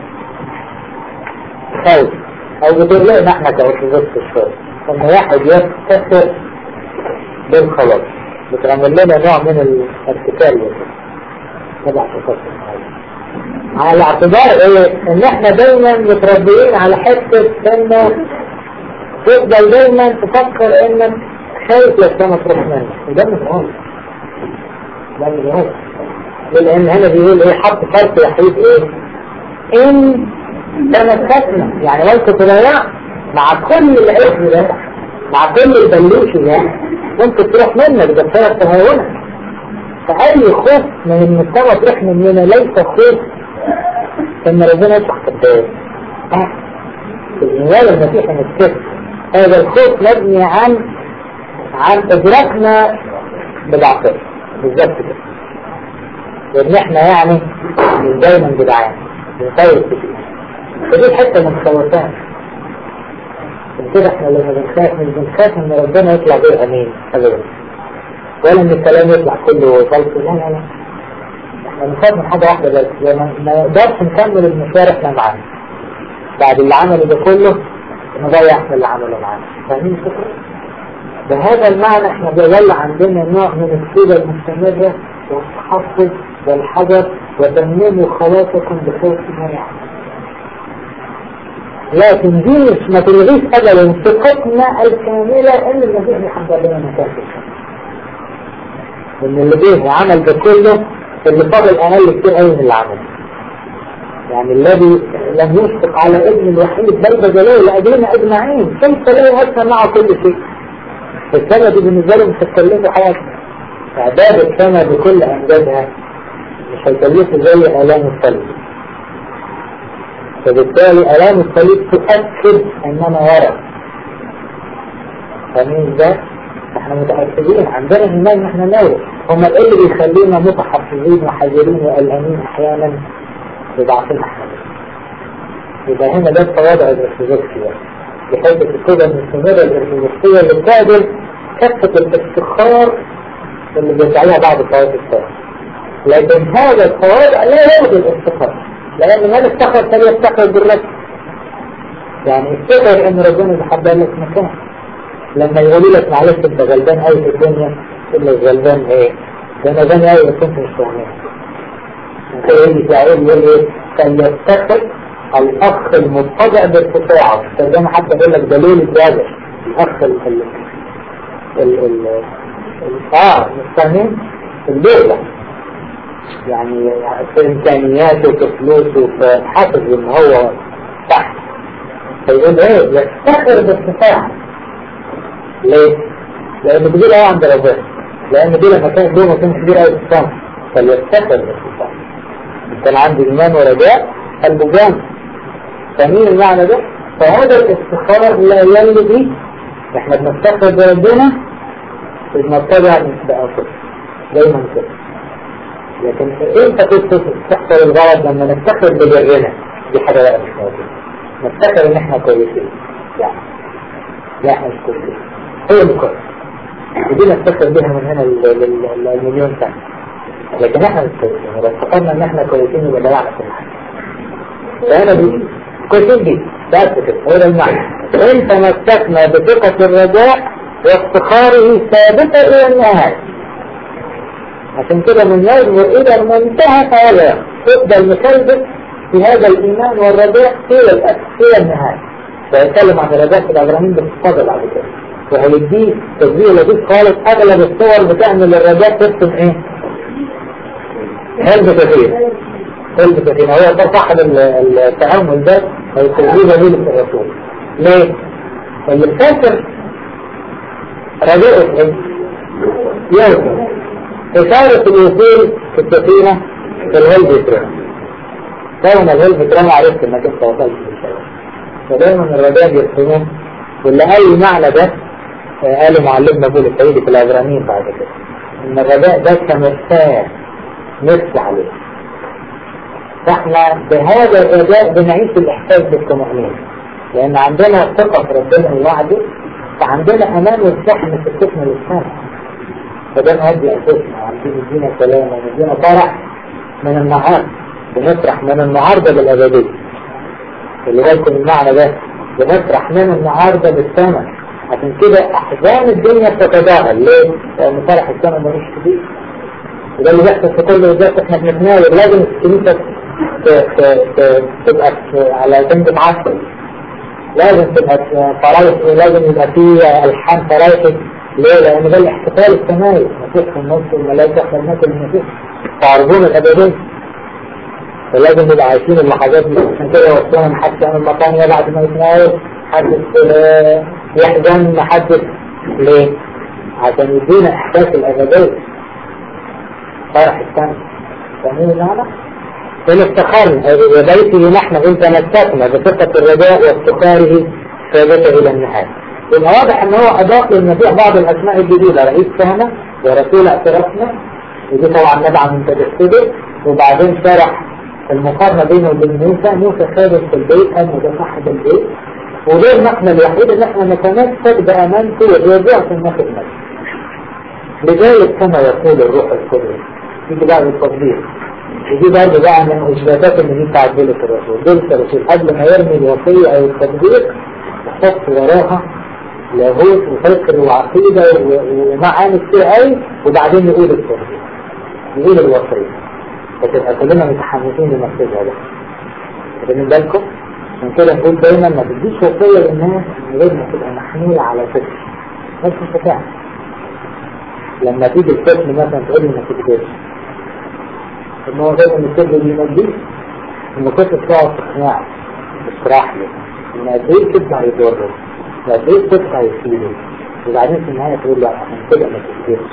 خوف أو بتقلقنا احنا كأرثوذكس الشرق إن واحد يفتخر بالخلاص بتعمل لنا نوع من الارتكال تبع تفكر على اعتبار ايه ان احنا دايما متربيين على حتة انه تفضل دايما تفكر انك خايف للسما تروح منك وده مش غلط ده مش غلط لان هنا بيقول ايه حط فرق يحيط ايه ان تمسكنا يعني لو تضيع مع كل العز ده مع كل البلوش ده ممكن تروح منك ده بسبب تهاونك فأي خوف من ان السما تروح مننا ليس خوف ان ربنا يفتح قدام الإيمان المسيحي نتكلم هذا الخوف مبني عن عن إدراكنا بالعقل بالظبط كده وإن إحنا يعني مش دايما جدعان بنخوف كتير فدي الحتة من الخوفات عشان كده إحنا لما بنخاف مش بنخاف إن ربنا يطلع غير أمين أبدا ولا إن الكلام يطلع كله فلسفي لا لا لا احنا بنخاف من حاجة واحدة بس لما ما نقدرش نكمل المشوار احنا معانا بعد اللي عمله ده كله نضيع احنا اللي عمله معانا فاهمين الفكرة؟ بهذا المعنى احنا بيظل عندنا نوع من السيرة المستمرة والتحفظ والحذر وتنميم خلاصكم بخوف ما يعمل لكن دي مش ما تلغيش ابدا ثقتنا الكاملة ان المسيح يحضر لنا مكان في السماء ان اللي جه وعمل ده كله اللي فاضل اقل كتير قوي من اللي عمله يعني الذي لم يشفق على ابن الوحيد بل بذله لاجلنا اجمعين كيف لا يهتم معه كل شيء السنة دي بالنسبة له مش هتكلفه حاجة اعداد السنة بكل امجادها مش هيكلفه زي الام الصليب فبالتالي الام الصليب تؤكد اننا ورا فاهمين ازاي؟ احنا متأكدين عندنا ايمان ان احنا نور هما ايه اللي بيخلينا متحفظين وحذرين وقلقانين احيانا بضعفنا احنا يبقى هنا ده التواضع الارثوذكسي بحيث الكتابة المستمرة الارثوذكسية اللي بتعدل كافة الافتخار اللي بيدعيها بعض الطوائف الثانية لكن هذا التواضع لا يوجد الافتخار لأن من افتخر فليفتخر بالرسم يعني افتكر ان ربنا بيحضر لك مكان لما يقولوا لك معلش انت غلبان قوي في الدنيا تقول لك غلبان ايه؟ ده انا غني قوي بس انت مش فاهمين يجي تعيد يقول ايه؟ كان يفتخر الاخ المضطجع بارتفاعه فزي ما حتى يقول لك دليل الجابر الاخ ال ال ال ال اه مش فاهمين؟ البيضة يعني في امكانياته في فلوسه في حاسس ان هو تحت فيقول ايه يفتخر بارتفاعه ليه؟ لأن كبير قوي عند ربنا لأن دي لما كان له مكان كبير قوي في السماء فليفتخر بالارتفاع كان عندي إيمان ورجاء قلبه جامد فمين المعنى ده؟ فهذا الافتخار لا يلغي احنا بنفتخر بربنا بنتبع بأنفسنا دايما كده لكن انت كنت تحصل الغلط لما نفتخر ببرنا دي حاجة بقى مش موجودة نفتخر ان احنا كويسين يعني لا احنا مش كويسين هو اللي كويس ودي نفتخر بيها من هنا للمليون سنة لكن احنا مش كويسين ولو افتكرنا ان احنا كويسين يبقى ضيعنا كل حاجة فانا دي كويسين دي بس كده هو ده المعنى ان تمسكنا بثقة الرجاء وافتخاره ثابتة الى النهاية عشان كده من ينظر الى المنتهى فلا تقبل مكلبس في هذا الايمان والرجاء الى الى النهاية فيتكلم عن الرجاء في الابراهيم باستفاضة بعد كده وهيديه تشبيه لطيف خالص اغلب الصور بتعمل الرجاء ترسم ايه؟ هلب كثير هلب كثير هو ده صاحب التأمل ده هيستخدمه جميل في الرسول ليه؟ اللي فاكر رجاءه ايه؟ يوصل إشارة الوصول في السفينة في الهلب ترام دايما الهلب ترام عرفت انك انت وصلت للشيء فدايما الرجاء بيرسموه واللي أي معنى ده قاله معلمنا بول السيدي في العبرانيين بعد كده ان الرجاء ده كمرساه نفس عليه فاحنا بهذا الرجاء بنعيش الاحساس بالطمأنينة لان عندنا ثقة في ربنا ووعده فعندنا امان والسحن في السكن للسنة فده نهدي انفسنا وعندنا يدينا سلام ويدينا فرح من النهار بنفرح من النهارده بالابدية اللي بالكم المعنى ده بنفرح من النهارده بالسماء عشان كده احزان الدنيا بتتداخل ليه؟ لان فرح السماء ملوش كبير وده اللي بيحصل في كل وجهات احنا بنتناول لازم الكنيسه تبقى على جنب معسل لازم تبقى فرايح ولازم يبقى فيه الحان فرايحي ليه؟ لان ده الاحتفال السماوي المسيح في النص والملائكه في الناس المسيح تعرضون الابديه فلازم نبقى عايشين اللحظات دي عشان كده وصلنا حتى من المكان بعد ما يتناول حدث يحزن حدث ليه؟ عشان يدينا احساس الابديه فرح السنة فاهمين المعنى؟ فالافتخار بيته نحن إن تمسكنا بثقة الرجاء وافتخاره ثابتة إلى النهاية يبقى واضح ان هو اضاف للمسيح بعض الاسماء الجديدة رئيس كهنة ورسول اعترافنا ودي طبعا نبع من تجسده وبعدين شرح المقارنة بينه وبين موسى موسى خادم في البيت أم ده صاحب البيت ودول نحن الوحيد ان احنا نتمسك بامانته والرجوع في النخل لذلك كما يقول الروح القدس يجي بعد التطبيق يجي بعد بقى من اثباتات ان دي تعدلت الرسول دول الرسول قبل ما يرمي الوصية او التطبيق يحط وراها لاهوت وفكر وعقيدة ومعاني كتير قوي وبعدين يقول التطبيق يقول الوصية فتبقى كلنا متحمسين لنفسها ده واخدين بالكم عشان كده نقول دايما ما تديش وصية للناس من غير ما تبقى محمولة على فكر بس مش هتعمل لما تيجي الطفل مثلا تقول لي ما تكذبش ان هو دايما الكذب اللي ينجيش ان كنت تقعد تقنعه تشرح له ان قد ايه الكذب هيضره وقد ايه الصدق هيفيده وبعدين في النهايه تقول له عشان كده ما تكذبش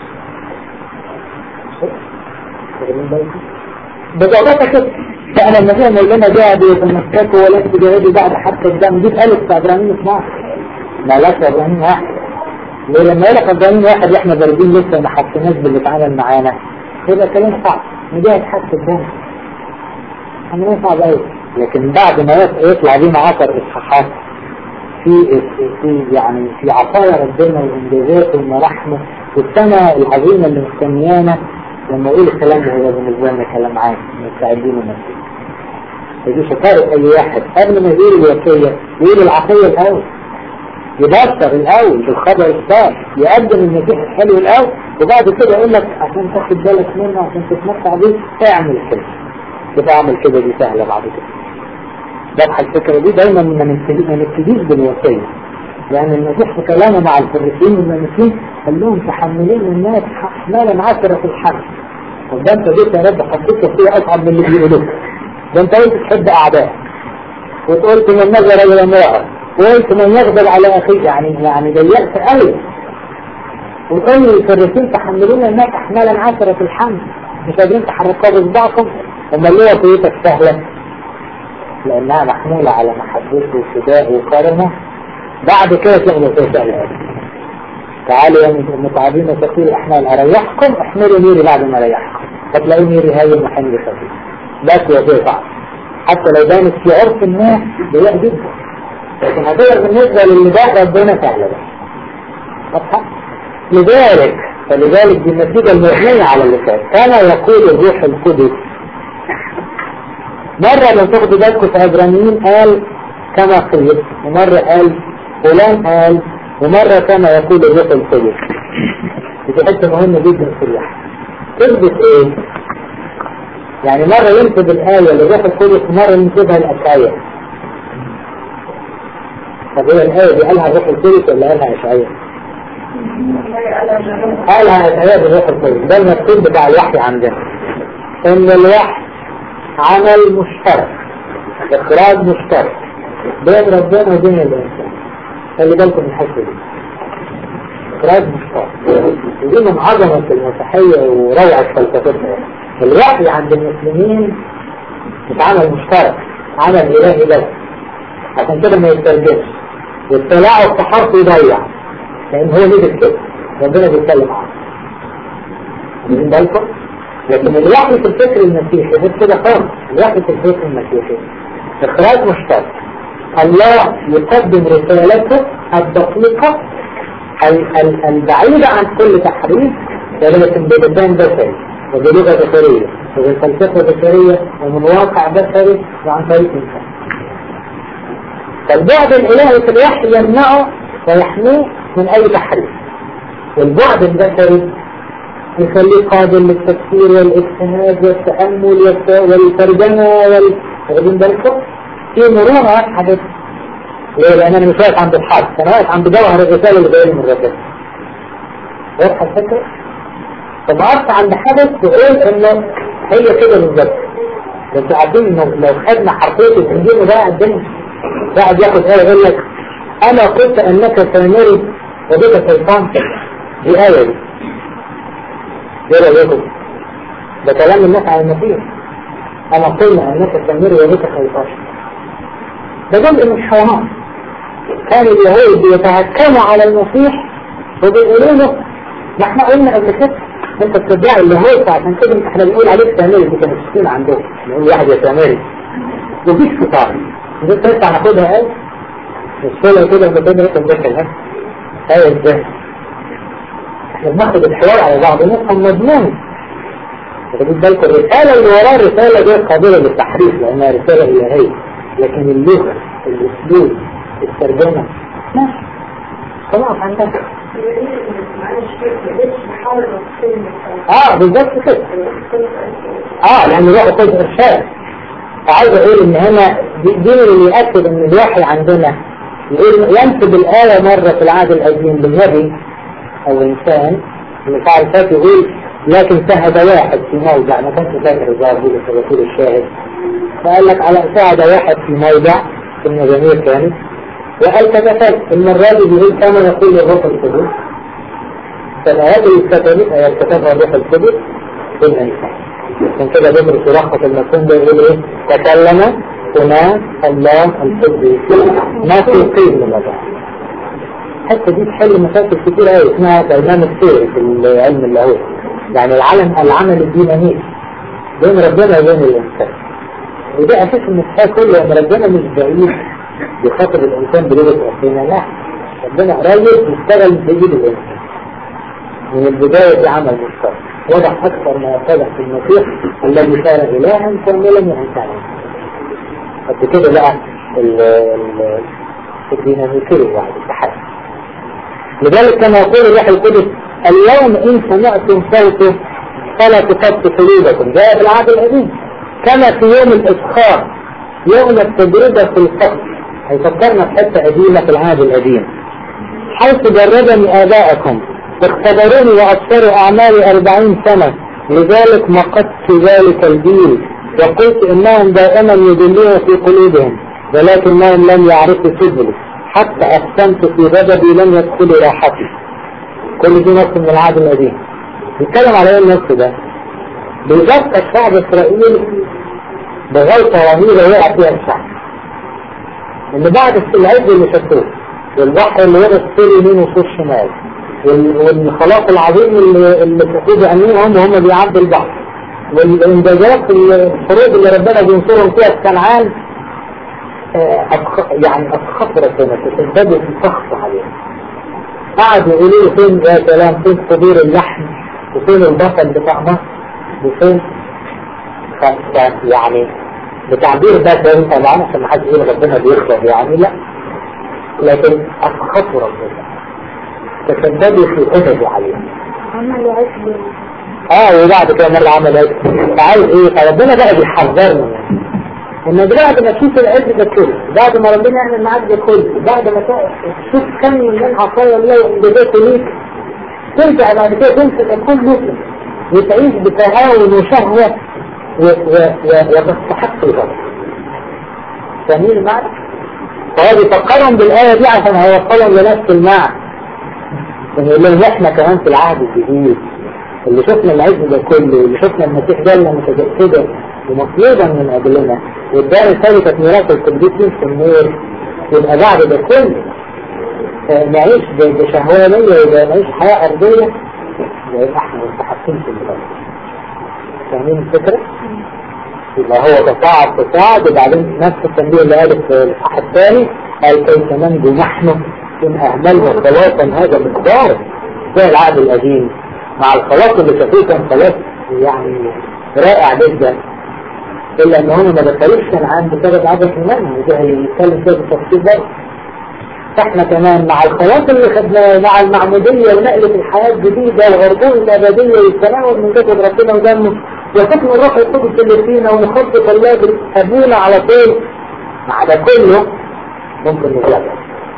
بطاقتها كده فأنا المسيح اللي لنا جاهدوا يتمسكوا ولا تجاهدوا بعد حتى الدم دي اتقالت في إبراهيم 12 ما لاش إبراهيم واحد ولما يقول لك إبراهيم واحد إحنا باردين لسه ما حسيناش باللي اتعامل معانا يبقى كلام صعب نجاهد حتى الدم عملية صعب قوي لكن بعد ما يطلع بينا عشر إصحاحات في في يعني في عطايا ربنا وإنجازاته ومراحمه والسنة العظيمة اللي مستنيانا لما اقول الكلام ده هو بالنسبة لنا كلام عام مستعدين ونفسي دي شطارة أي واحد قبل ما يقول الوصية يقول العطية الأول يبشر الأول بالخبر الصالح يقدم المسيح الحلو الأول وبعد كده يقول لك عشان تاخد بالك منه عشان تتمتع بيه اعمل كده يبقى اعمل كده دي سهلة بعد كده واضحة الفكرة دي دايما ما نبتديش بالوصية لأن المسيح في كلامه مع الفريسيين والمسيحيين قال لهم تحملين الناس حمالا عشرة في الحرب وده انت جيت يا رب حطيت فيه أصعب من اللي بيقولوه ده انت قلت تحب أعداء وقلت من نظر إلى امرأة وقلت من يغضب على أخيه يعني يعني ضيقت قوي وقال لي الفريسيين تحملون الناس أحمالا عشرة في الحمل مش قادرين تحركوها بصباعكم أما ليه وصيتك سهلة لأنها محمولة على محبته وفداء وكرمه بعد كده تلاقي الوصية سهلة تعالوا يا متعبين وثقيل احمال اريحكم احملوا ميري بعد ما اريحكم هتلاقوا ميري هاي المحمل خفيف بس وصية صعب حتى لو بانت في عرف الناس ضيق جدا لكن هتقدر بالنسبة للي ده ربنا سهلة بس واضحة؟ لذلك فلذلك دي النتيجة المبنية على اللسان كما يقول الروح القدس مرة لو تاخدوا بالكم في عبرانيين قال كما قيل ومرة قال فلان قال ومرة كما يقول الروح القدس دي حتة مهمة جدا في الوحي تثبت ايه؟ يعني مرة ينسب الآية للروح القدس ومرة ينسبها الأشعية طب هي الآية دي قالها الروح القدس ولا قالها أشعية؟ قالها أشعية بالروح القدس ده المكتوب بتاع الوحي عندنا إن الوحي عمل مشترك إخراج مشترك بين ربنا وبين الإنسان خلي بالكم من الحته دي إخراج مشترك ودي من عظمة المسيحية وروعة فلسفتها الوحي عند المسلمين مش عمل مشترك عمل إلهي بس عشان كده ما يترجمش والتلاعب في حرف يضيع لأن هو ليه كده ربنا بيتكلم عنه واخدين بالكم؟ لكن الوحي في الفكر المسيحي غير كده خالص الوحي في الفكر المسيحي إخراج مشترك الله يقدم رسالته الدقيقة البعيدة عن كل تحريف ولكن بلسان بشري وبلغة بشرية وبفلسفة بشرية ومن واقع بشري وعن طريق إنسان فالبعد الإلهي في الوحي يمنعه ويحميه من أي تحريف والبعد البشري يخليه قابل للتفكير والاجتهاد والتأمل والترجمة واخدين بالكم في مرونة حدث ليه لأن أنا مش واقف عند الحرف أنا واقف عند جوهر الرسالة اللي جاية من ربنا واضحة الفكرة؟ طب وقفت عند حدث تقول إنه هي كده بالظبط بس عارفين إنه لو خدنا حرفية الإنجيل ده الدنيا واحد ياخد آية يقول لك أنا قلت أنك سامري وبك شيطان دي آية دي ايه رأيكم؟ ده كلام الناس على المسيح أنا قلنا أنك سامري وبك شيطان ده جزء من الحيوانات كان اليهود بيتهكموا على المسيح وبيقولوا له ما احنا قلنا قبل كده انت بتدعي اليهود فعشان كده احنا بنقول عليك سامري دي كانت السنة عندهم نقول واحد يا سامري مفيش فطار دي تنفع ناخدها ايه الصلاة كده بتبقى رقم داخل ها ايه ازاي احنا بناخد الحوار على بعض نفهم مضمون واخدين بالكم الرسالة اللي وراها الرسالة دي قابلة للتحريف لأنها رسالة إلهية لكن اللغة الأسلوب الترجمة ماشي خلاص عندك اه بالظبط كده اه لأن الروح القدس إرشاد فعايز أقول إن هنا دي اللي يأكد إن الوحي عندنا يقول ينسب الآية مرة في العهد القديم بالنبي أو إنسان المثال الفات يقول لكن شهد واحد في موضع ما كانش فاكر الظاهر بيقول الرسول الشاهد فقال لك على شهد واحد في موضع في المزامير كانت وقال كذا فات المرة دي بيقول كما يقول الروح القدس فالآيات اللي اتكتبت آيات كتبها الروح القدس في الإنسان عشان كده بيدرس يلخص المفهوم ده يقول ايه تكلم هنا الله القدس ما في قيد من الله الحته دي تحل مشاكل كتير قوي اسمها برنامج سير في علم اللاهوت يعني العلم العمل الديناميكي بين ربنا وبين الانسان وده اساس المسيح كله ان ربنا مش بعيد بخاطر الانسان بلغه ربنا لا ربنا قريب يشتغل بايد الانسان من البدايه في عمل مشترك وضح اكثر ما يتضح في المسيح الذي صار الها كاملا وانسانا قد كده بقى الديناميكية يعني التحدي لذلك كما يقول الروح القدس اليوم إن سمعتم صوته فلا تفت قلوبكم جاء في العهد القديم كما في يوم الإسخار يوم التجربة في الفقر هيفكرنا في حتة قديمة في العهد القديم حيث جربني آباءكم اختبروني وأبصروا أعمالي أربعين سنة لذلك مقدت ذلك الجيل وقلت إنهم دائما يدلون في قلوبهم ولكنهم لم يعرفوا سبلي حتى أقسمت في غضبي لم يدخلوا راحتي كل دي نص من العهد القديم بيتكلم على ايه النص ده بيذكر شعب اسرائيل بغلطة رهيبة وقع فيها الشعب ان بعد العز اللي شافوه والبحر اللي ورد طول يمين وطول شمال والخلاق العظيم اللي اللي شافوه بعينيهم وهم بيعدوا البحر والانجازات الحروب اللي ربنا بينصرهم فيها في كنعان يعني أسخط ربنا تتبدل في سخط عليهم قعدوا يقولوا له فين يا سلام فين صدور اللحم وفين البطل بتاع مصر وفين يعني بتعبير ده كان طبعا عشان ما حد يقول ربنا بيخرب يعني لا لكن أسخطوا ربنا تتبدل في غضبوا عليهم عملوا عزل اه وبعد كده مرة عمل ايه فعايز ايه فربنا بقى بيحذرنا يعني ان بعد ما تشوف العز ده كله بعد ما ربنا يعمل معاك ده كله بعد ما تشوف كم من عصايا الله وانجازاته ليك ترجع بعد كده تنسى ده كله وتعيش بتهاون وشهوة وتستحق الغضب فاهمين المعنى؟ فهو بيفكرهم بالآية دي عشان هيوصلهم لنفس المعنى ان يقول لهم احنا كمان في العهد الجديد اللي شفنا العز ده كله اللي شفنا المسيح جالنا متجسدا ومطلوبا من اجلنا والدار الثالثة ميراث القديسين في النور يبقى بعد ده كله نعيش بشهوانية ونعيش حياة أرضية يبقى احنا مستحقين في الغرب فاهمين الفكرة؟ يبقى هو تصاعد تصاعد وبعدين نفس التنبيه اللي قاله في الصح الثاني قال كيف ننجو نحن إن أهملنا خلاصا هذا مقدار زي العهد القديم مع الخلاص اللي شافوه كان خلاص يعني رائع جدا إلا أن هم ما دخلوش كان عند بسبب عدم إيمانهم وده هيتكلم فيها بالتفصيل برضه فاحنا كمان مع الخلاص اللي خدناه مع المعمودية ونقلة الحياة الجديدة والغربون الأبدية والتناول من جسد ربنا ودمه وحكم الروح القدس اللي فينا ونخطط الله أبونا على طول مع ده كله ممكن نتلقى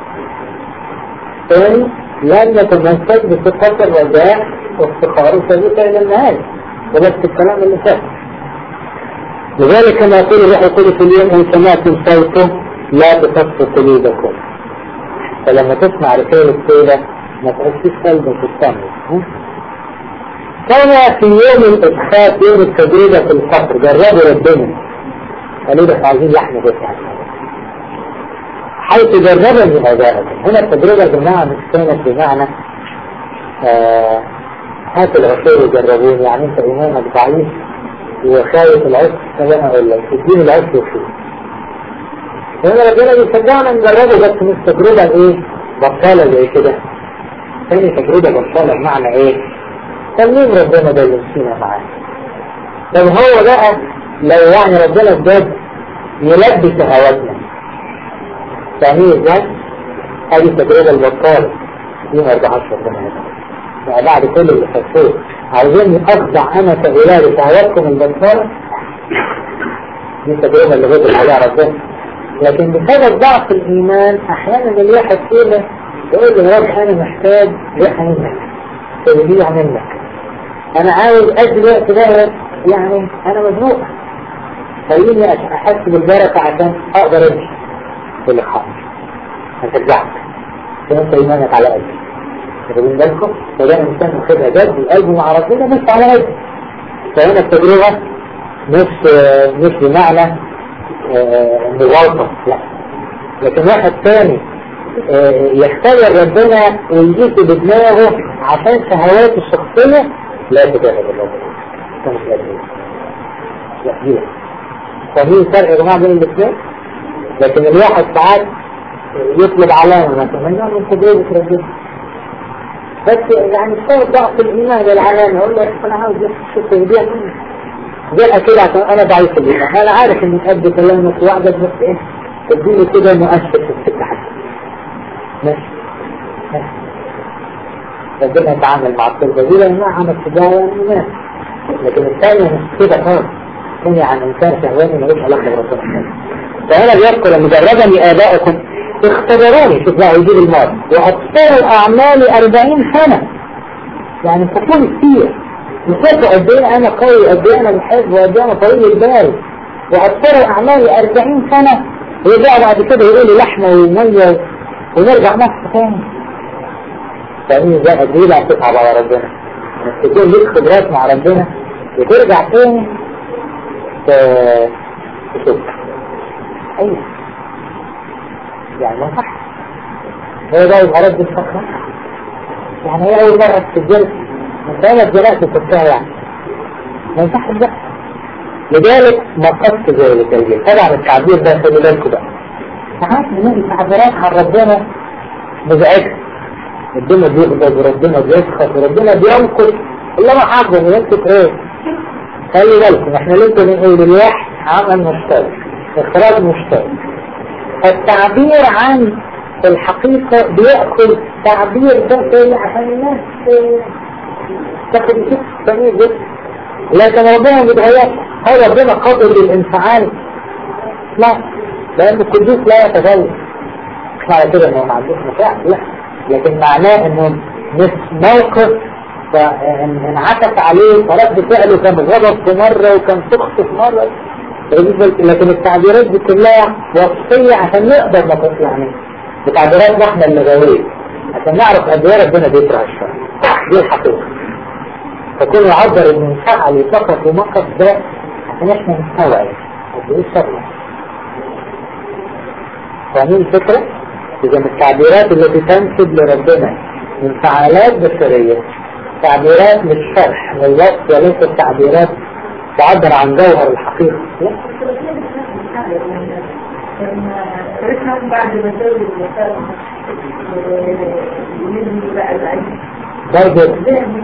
ثاني لن نتمسك بصفة الرجاء وافتخار ثابتة إلى النهاية وبس الكلام اللي فات لذلك كما يقول الروح القدس اليوم إن سمعتم صوته لا تخفوا قلوبكم فلما تسمع رسالة كده ما تحسش قلبك الثاني كان في يوم الإسخاف يوم التجربة في الفقر جربوا ربنا قالوا ده عايزين لحم بس حيث جربني أبائكم هنا التجربة يا جماعة مش كانت بمعنى آه هات العصير يجربوني يعني انت ايمانك ضعيف وخايف العسر فانا اقول لك اديني العسر وشوف هنا ربنا بيشجعنا نجربه بس مش تجربة ايه بطالة زي كده ثاني تجربة بطالة بمعنى ايه تمنين ربنا ده اللي مشينا معاه طب هو بقى لو يعني ربنا بجد يلبي شهواتنا فاهمين ازاي؟ هذه التجربة البطالة يوم 14 سنة يعني بعد كل اللي خدتوه عايزين اخضع انا كاولاد لشهواتكم البطالة دي التجربة اللي غضب عليها ربنا لكن بسبب ضعف الإيمان أحيانا الواحد كده يقول له يا رب أنا محتاج ريحة منك تبديع منك أنا عاوز أجل وقت ده يعني أنا مزنوق خليني أحس بالبركة عشان أقدر أمشي كل حاجة هشجعك أنت إيمانك على قلبي واخدين بالكم فده إنسان واخدها جد وقلبه مع ربنا مش على قلبه فهنا التجربة مش مش بمعنى مغالطة لا لكن واحد ثاني يختبر ربنا ويجيك بدماغه عشان شهواته الشخصية لا تجاهد الله مش قادر لا دي فاهمين الفرق يا جماعة بين الاثنين لكن الواحد ساعات يطلب علامة مثلا من تجربة ربنا بس يعني بسبب ضعف الإيمان بالعلامة يقول لك أنا عاوز شوف تهديها مني جاء كده عشان انا ضعيف الايمان انا عارف ان قد كلامك وعدك بس ايه تديني كده مؤشر في السكه حاجه ماشي ماشي ربنا يتعامل مع الطلبه دي لانها عمل تجاره ماشي لكن الثانيه مش كده خالص الثانيه عن انسان شهواني ملوش علاقه بربنا فهنا بيذكر مجردني ابائكم اختبروني شوف بقى يجيب الماضي واكثروا اعمالي 40 سنه يعني تكون كتير نسيت قد ايه انا قوي قد ايه انا بحب وقد ايه انا طويل البال واكثروا اعمالي 40 سنه ويرجع بعد كده يقول لي لحمه وميه ونرجع مصر تاني فاهمين ازاي قد ايه بقى تتعب على ربنا انك تكون ليك خبرات مع ربنا وترجع تاني تشوف ايوه يعني ما صح هو ده يبقى رد الفقرة يعني هي أول مرة تسجل من ثلاث جلسات تفتها يعني ما ينفعش ده لذلك ما قصت ذلك الجيل طبعا التعبير ده خلي بالكم بقى ساعات بنلاقي تعبيرات عن ربنا مزعجة ربنا بيغضب وربنا بيسخط وربنا بينقص إلا ما حافظه ويمسك ايه خلي بالكم احنا لسه بنقول الواحد عمل مشترك اخراج مشترك التعبير عن الحقيقة بيأخذ تعبير ده تاني عشان الناس تاخد يشوف سميع جدا لكن ربنا ما بيتغيرش هل ربنا قادر للانفعال؟ لا لأن القدوس لا يتغير مش معنى كده انه ما عندوش مشاعر لا لكن معناه انه مش موقف فانعكس عليه فرد فعله كان غضب في مرة وكان سخط في مرة لكن التعبيرات دي كلها وصفية عشان نقدر نقص يعني بتعبيرات احنا اللغوية عشان نعرف قد ايه ربنا بيكره الشر دي الحقيقة فكون يعبر انه انفعل فقط ومقص ده عشان احنا نستوعب قد ايه الشر فاهمين الفكرة؟ إذا التعبيرات التي تنسب لربنا انفعالات بشرية تعبيرات للشرح للوصف وليست تعبيرات تعبر عن جوهر الحقيقة برضه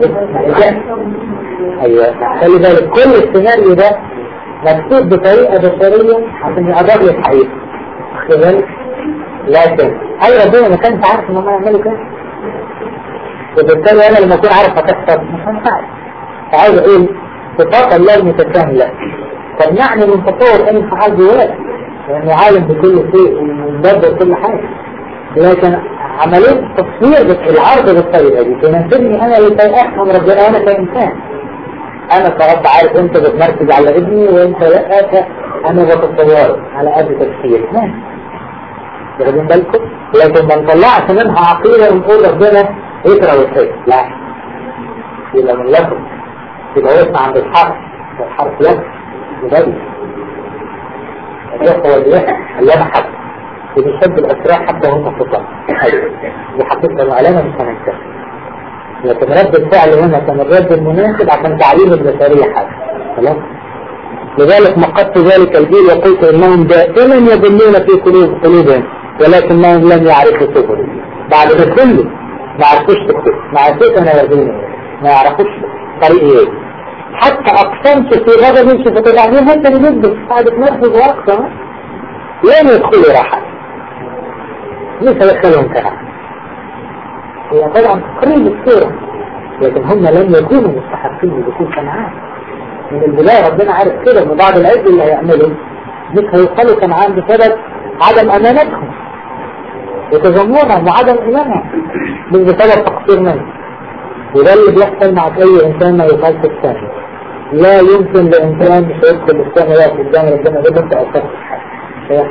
ايوه خلي بالك كل السيناريو ده مكتوب بطريقة بشرية عشان يقرب لي الحقيقة خلي بالك لكن اي ربنا ما كانش عارف ان هم يعملوا كده وبالتالي انا لما اكون عارف هتحصل مش هنفعل فعايز اقول صفات الله المتكاملة تمنعني من تطور اي انفعال جواك لانه عالم بكل شيء ومدبر كل حاجة لكن عملية تصوير العرض بالطريقة دي تناسبني انا لكي افهم ربنا انا كإنسان انا كرب عارف انت بتمركز على ابني وانت لا انا بتصوره على قد تفكير ماشي واخدين بالكم لكن ما نطلعش منها عقيدة ونقول ربنا يكره الخير لا يبقى من لكم يبقى وقفنا عند الحرف الحرف لك يبدي الروح هو الياء يمحك وبيحب الأسراع حتى هم خطأ دي حقيقة معلمة مش هننكر لكن رد الفعل هنا كان الرد المناسب عشان تعليم البشرية حاجة خلاص لذلك مقدت ذلك الجيل وقلت انهم دائما يضلون في قلوب قلوبهم ولكنهم لم يعرفوا سبل بعد ده كله ما عرفوش تكتب ما عرفوش انا وزينه ما يعرفوش طريق ايه حتى اقسمت في غضب شوف بعدين انت اللي بتدرس قاعدة تنفذ واقسم لن يدخلوا راحة ليس يدخلهم كراحة هي طبعا تقريب الصورة لكن هم لم يكونوا مستحقين لدخول كنعان من البداية ربنا عارف كده ان بعض العز اللي هيعملوا مش هيوصلوا كنعان بسبب عدم امانتهم وتذمرهم وعدم ايمانهم مش بسبب تقصير منهم وده اللي بيحصل مع اي انسان ما يقال في الثاني لا يمكن لانسان مش يدخل الثاني يقف قدام ربنا يقول انت اثرت في حاجه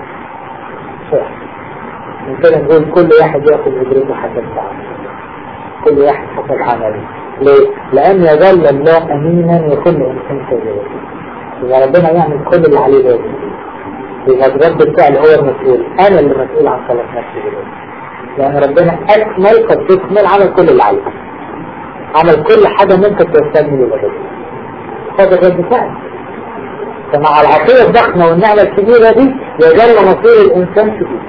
من كده نقول كل واحد ياخذ اجرته حسب تعامله كل واحد حسب عمله ليه؟ لأن يظل الله أمينا وكل إنسان كذلك إذا ربنا يعمل كل اللي عليه ده إذا رد الفعل هو المسؤول أنا اللي مسؤول عن صلاة نفسي دلوقتي لأن ربنا أكمل قد تكمل عمل كل اللي عليه عمل كل حاجة ممكن تستعمل لبدأ هذا رد فعل فمع العطية الضخمة والنعمة الكبيرة دي يظل مصير الإنسان كبير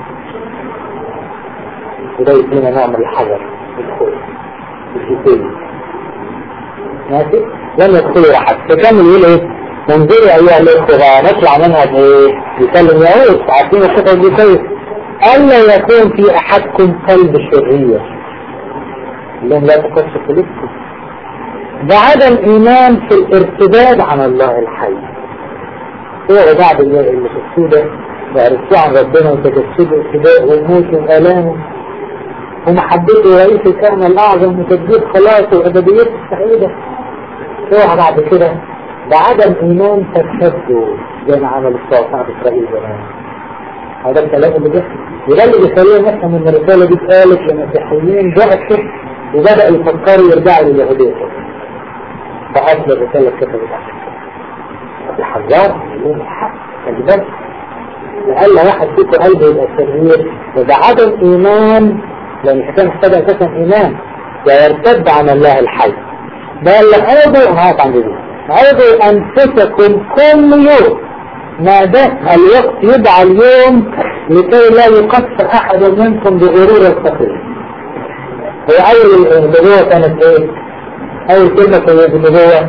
وده يدينا نوع من الحذر الخوف الكتاب ماشي لم يدخلوا احد فكمل يقول ايه انظروا ايها الاخوة بقى نطلع منها بايه؟ بيكلم يهود عارفين الخطة دي كويس الا يكون في احدكم قلب شرير لهم لا تقص قلوبكم بعدم ايمان في الارتداد عن الله الحي هو بعد اللي شفتوه ده وعرفتوه عن ربنا وتجسده ابتداء وموته والامه ومحبته رئيس الكهنة الاعظم وتجديد خلاصه وابديته السعيدة اوعى بعد كده بعدم ايمان تشدوا زي ما عمل الصالح اسرائيل زمان هذا الكلام اللي بيحصل وده اللي بيخلينا نفهم ان الرسالة دي اتقالت للمسيحيين ضعفوا وبدأوا يفكروا يرجعوا لليهودية فأصل الرسالة كتبت عشان الحذار يقول الحق البس لألا واحد فيكم قلبه يبقى شرير وبعدم إيمان لأن الحكاية محتاجة أساسا إيمان ويرتد عن الله الحي بل عودوا هات عن دي عودوا أنفسكم كل يوم ما ده الوقت يدعى اليوم لكي لا يقصر أحد منكم بغرور الخطير هي أول النبوة كانت إيه؟ أول كلمة في النبوة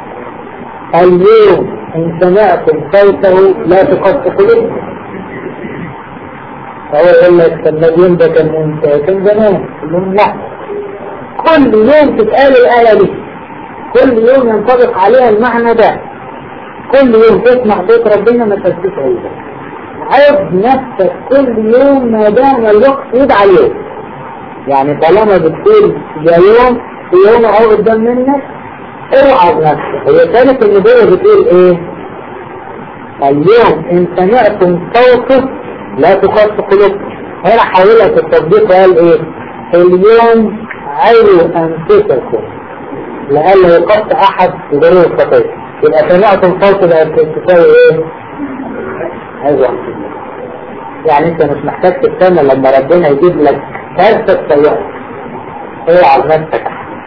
اليوم إن سمعتم صوته لا تقص قلوبكم فهو يقول لك اليوم ده كان امتى؟ كان زمان كلهم لا كل يوم تتقال الآية دي كل يوم ينطبق عليها المعنى ده كل يوم تسمع صوت ربنا ما تسكتش أيضا عد نفسك كل يوم ما دام الوقت يدعى اليوم يعني طالما بتقول يا يوم في يوم اهو قدام منك اوعى بنفسك هي كانت النبوة بتقول ايه اليوم ان سمعتم صوته لا تقص قلوبكم هنا حولها في التطبيق قال ايه اليوم عيروا انفسكم لألا يقص احد بضرور الخطيئة يبقى سمعتم صوت تساوي ايه ايوه يعني انت مش محتاج تستنى لما ربنا يجيب لك كارثة سيئة اوعى بنفسك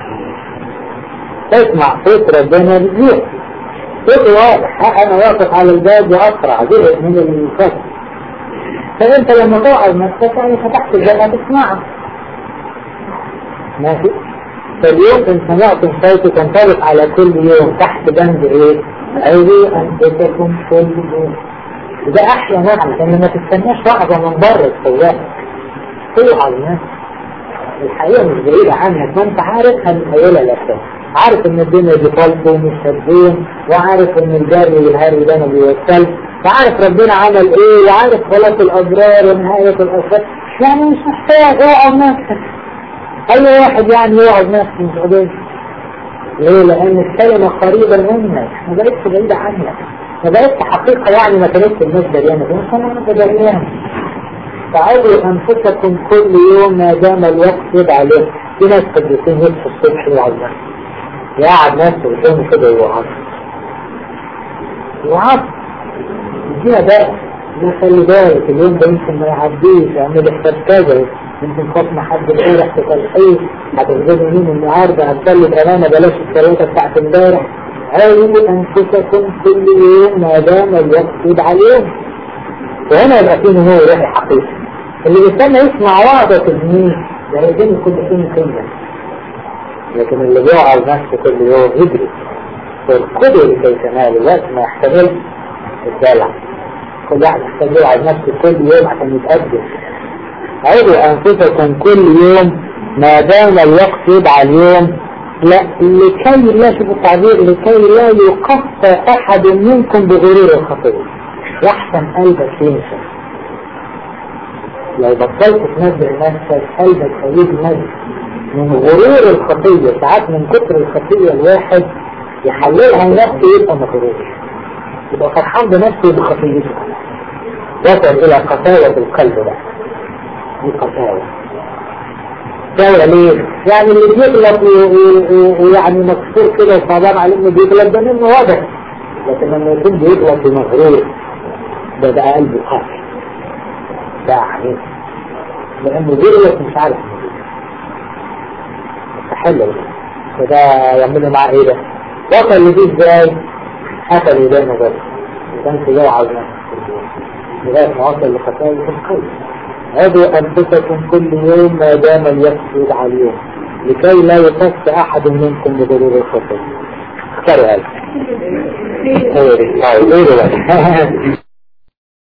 تسمع صوت ربنا بزيح صوت واضح انا واقف على الباب واسرع زهق من الفتح فانت لما تقع بنفسك يعني فتحت الباب هتسمعه ماشي فاليوم ان سمعتم صوته تنطبق على كل يوم تحت بند ايه عيروا انفسكم كل يوم وده احلى معنى لان ما تستناش لحظة من بره السواق توعى الناس الحقيقة مش بعيدة عنك ما انت عارف هنخيلها لك عارف ان الدنيا دي طلب ومش هتزين وعارف ان الجري والهري ده ما بيوصلش وعارف ربنا عمل ايه وعارف خلاص الابرار ونهاية الاشرار يعني مش محتاج اقعد نفسك اي واحد يعني يقعد نفسه مش قضية ليه لان الكلمة قريبة منك ما بقتش بعيدة عنك ما بقتش حقيقة يعني ما كانتش الناس دريانة بس انا ما دريانة فعودوا انفسكم كل يوم ما دام الوقت يدعى له في ناس قديسين يصحوا الصبح ويعظم يقعد نفسه قدامه كده يوعظ يوعظ يدينا بقى لا خلي بالك اليوم ده يمكن ما يعديش اعمل حساب كذا يمكن خصم حد امبارح في تلحيق هتغزلوا مين النهارده هتسلم امانه بلاش الثلاثه بتاعت امبارح عايزوا انفسكم كل يوم ما دام الوقت يدعى اليوم وهنا يبقى فيه نمو روحي حقيقي اللي بيستنى يسمع وعظة تلميذ ده يجب كل فين فين لكن اللي بيقعد نفسه كل يوم يجري والقدر لكي تنال الوقت ما يحتمل الدلع كل واحد يحتاج يقعد نفسه كل يوم عشان يتقدم عودوا أنفسكم كل يوم ما دام الوقت يدعى اليوم لا لكي لا شوف التعبير لكي لا يقص أحد منكم بغرور الخطيئة يحسن قلبك ينسى لو بطلت تنبه نفسك قلبك هيجي نبه من غرور الخطية ساعات من كتر الخطية الواحد يحللها لنفسه يبقى مغرور يبقى فرحان بنفسه بخطيته وصل إلى قساوة القلب ده دي قساوة قساوة ليه؟ يعني اللي بيغلط ويعني مكسور كده وصعبان عليه انه بيغلط ده منه واضح لكن لما يكون بيغلط بمغرور ده ده قلبه قاسي ده عنيف لانه بيغلط مش عارف مستحيل فده يعملوا معاه ايه ده وصل لدي ازاي قتل ودانه بس وكان في يوعظ لغاية ما وصل لخسائر القلب عدوا أنفسكم كل يوم ما دام الوقت يدعى اليوم لكي لا يخص أحد منكم بضرور الخطر اختاروا هذا. ايه ده؟ طيب ايه ده بقى؟